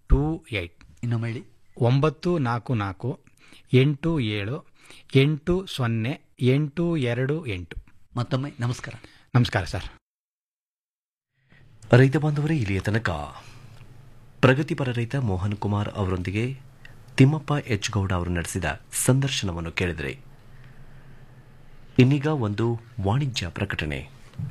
two eight ಇನ್ನೊಮ್ಮೆ ಹೇಳಿ ಒಂಬತ್ತು ನಾಲ್ಕು ನಾಲ್ಕು ಎಂಟು ಏಳು ಎಂಟು ಸೊನ್ನೆ ಎಂಟು ಎರಡು ಎಂಟು ಮತ್ತೊಮ್ಮೆ ನಮಸ್ಕಾರ ನಮಸ್ಕಾರ ಸರ್ ರೈತ ಬಾಂಧವರೇ ಇಲ್ಲಿಯ ತನಕ ಪ್ರಗತಿಪರ ರೈತ ಮೋಹನ್ ಕುಮಾರ್ ಅವರೊಂದಿಗೆ ತಿಮ್ಮಪ್ಪ ಎಚ್ ಗೌಡ ಅವರು ನಡೆಸಿದ ಸಂದರ್ಶನವನ್ನು ಕೇಳಿದರೆ ಇನ್ನೀಗ ಒಂದು ವಾಣಿಜ್ಯ ಪ್ರಕಟಣೆ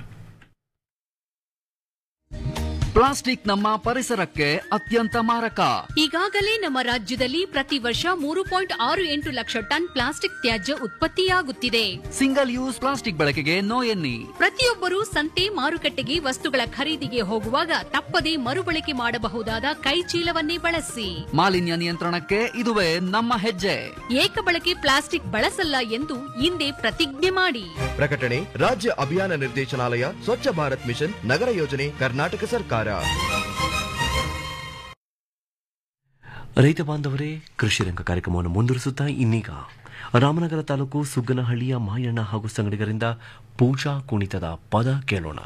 ಪ್ಲಾಸ್ಟಿಕ್ ನಮ್ಮ ಪರಿಸರಕ್ಕೆ ಅತ್ಯಂತ ಮಾರಕ ಈಗಾಗಲೇ ನಮ್ಮ ರಾಜ್ಯದಲ್ಲಿ ಪ್ರತಿ ವರ್ಷ ಮೂರು ಪಾಯಿಂಟ್ ಆರು ಎಂಟು ಲಕ್ಷ ಟನ್ ಪ್ಲಾಸ್ಟಿಕ್ ತ್ಯಾಜ್ಯ ಉತ್ಪತ್ತಿಯಾಗುತ್ತಿದೆ ಸಿಂಗಲ್ ಯೂಸ್ ಪ್ಲಾಸ್ಟಿಕ್ ಬಳಕೆಗೆ ನೋ ಎನ್ನಿ ಪ್ರತಿಯೊಬ್ಬರೂ ಸಂತೆ ಮಾರುಕಟ್ಟೆಗೆ ವಸ್ತುಗಳ ಖರೀದಿಗೆ ಹೋಗುವಾಗ ತಪ್ಪದೇ ಮರುಬಳಕೆ ಮಾಡಬಹುದಾದ ಕೈ ಚೀಲವನ್ನೇ ಬಳಸಿ ಮಾಲಿನ್ಯ ನಿಯಂತ್ರಣಕ್ಕೆ ಇದುವೇ ನಮ್ಮ ಹೆಜ್ಜೆ ಏಕಬಳಕೆ ಪ್ಲಾಸ್ಟಿಕ್ ಬಳಸಲ್ಲ ಎಂದು ಇಂದೇ ಪ್ರತಿಜ್ಞೆ ಮಾಡಿ ಪ್ರಕಟಣೆ ರಾಜ್ಯ ಅಭಿಯಾನ ನಿರ್ದೇಶನಾಲಯ ಸ್ವಚ್ಛ ಭಾರತ್ ಮಿಷನ್ ನಗರ ಯೋಜನೆ ಕರ್ನಾಟಕ ಸರ್ಕಾರ ರೈತ ಬಾಂಧವರೇ ಕೃಷಿ ರಂಗ ಕಾರ್ಯಕ್ರಮವನ್ನು ಮುಂದುವರಿಸುತ್ತಾ ಇನ್ನೀಗ ರಾಮನಗರ ತಾಲೂಕು ಸುಗ್ಗನಹಳ್ಳಿಯ ಮಾಯಣ್ಣ ಹಾಗೂ ಸಂಗಡಿಗರಿಂದ ಪೂಜಾ ಕುಣಿತದ ಪದ ಕೇಳೋಣ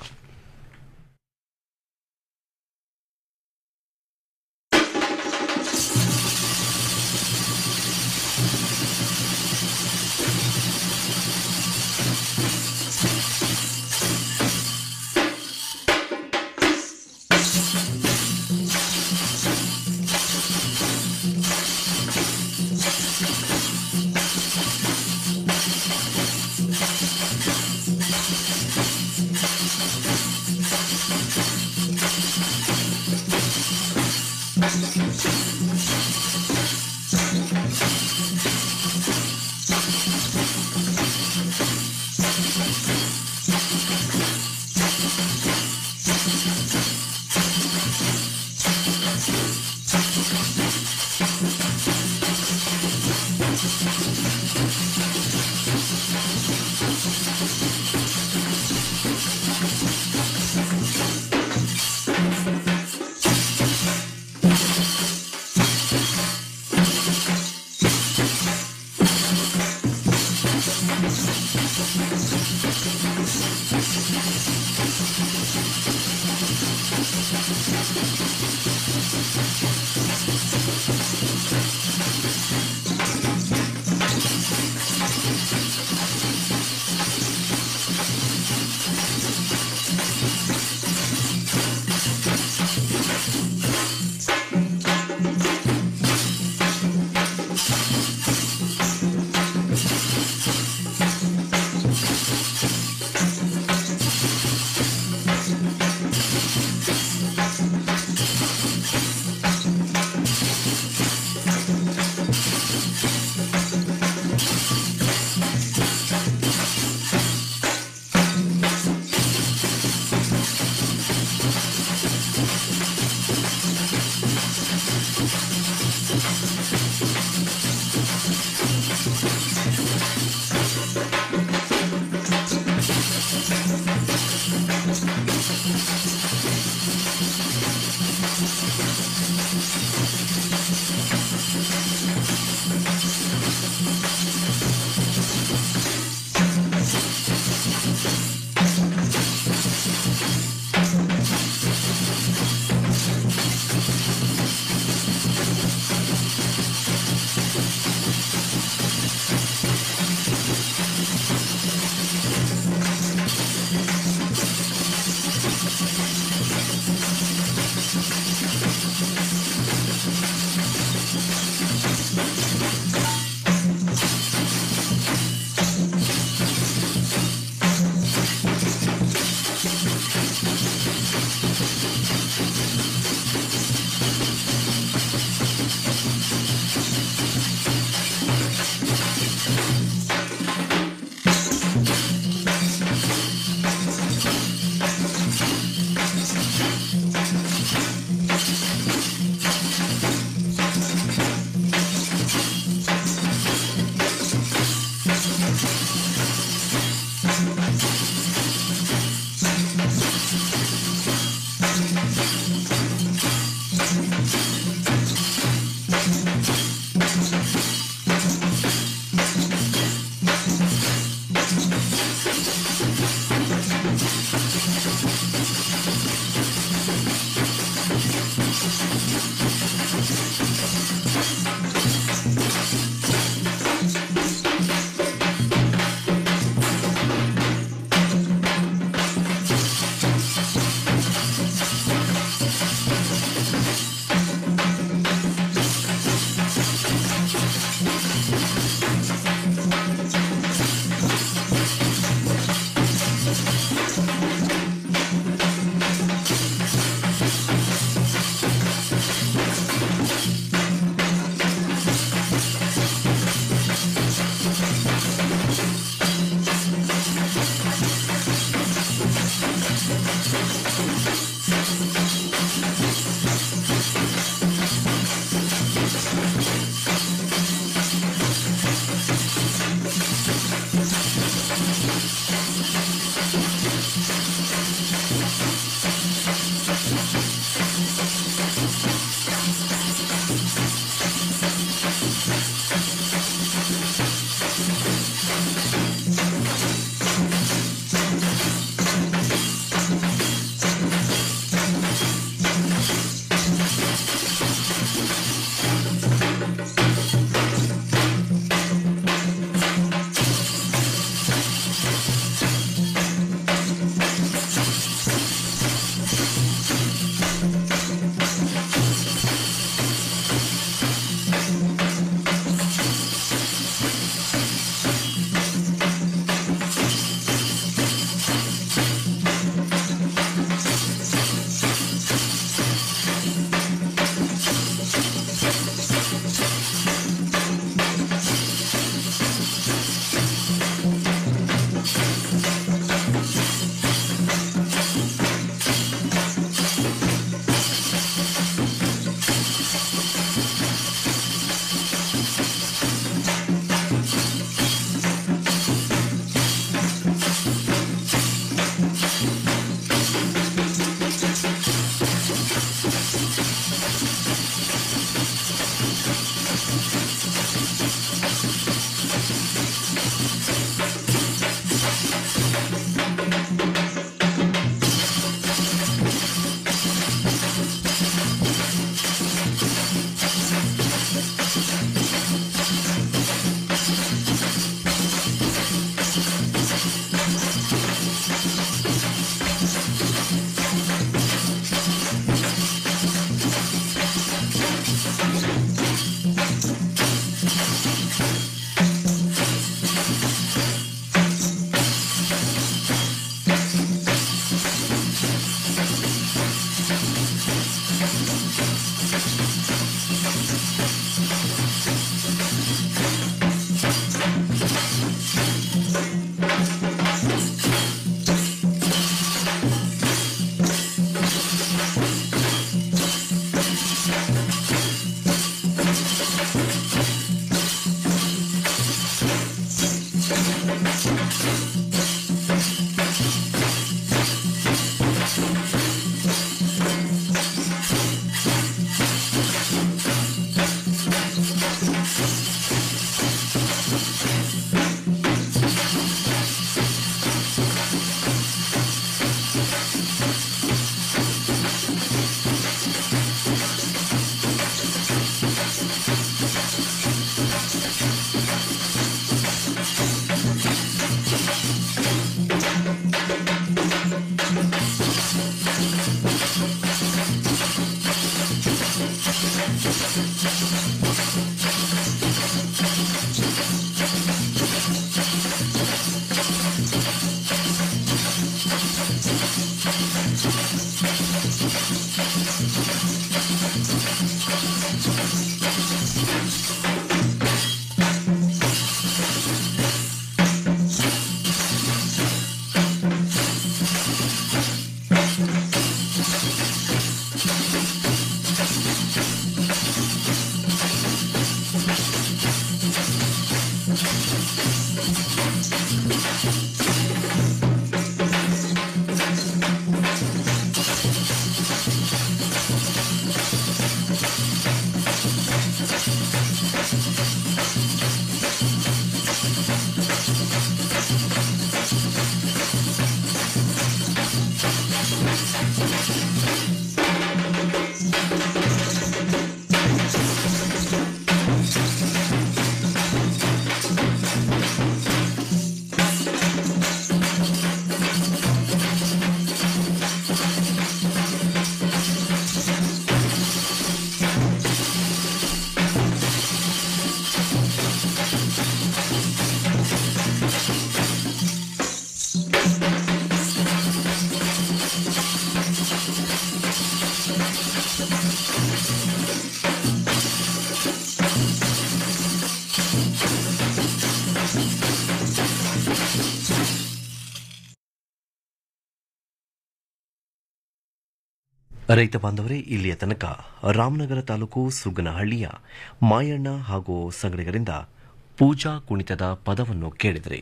ರೈತ ಬಾಂಧವರೇ ಇಲ್ಲಿಯ ತನಕ ರಾಮನಗರ ತಾಲೂಕು ಸುಗನಹಳ್ಳಿಯ ಮಾಯಣ್ಣ ಹಾಗೂ ಸಂಗಡಿಗರಿಂದ ಪೂಜಾ ಕುಣಿತದ ಪದವನ್ನು ಕೇಳಿದರೆ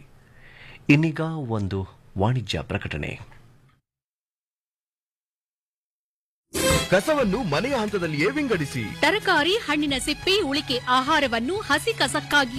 ಇನ್ನೀಗ ಒಂದು ವಾಣಿಜ್ಯ ಪ್ರಕಟಣೆ ಕಸವನ್ನು ಮನೆಯ ಹಂತದಲ್ಲಿಯೇ ವಿಂಗಡಿಸಿ ತರಕಾರಿ ಹಣ್ಣಿನ ಸಿಪ್ಪೆ ಉಳಿಕೆ ಆಹಾರವನ್ನು ಹಸಿ ಕಸಕ್ಕಾಗಿ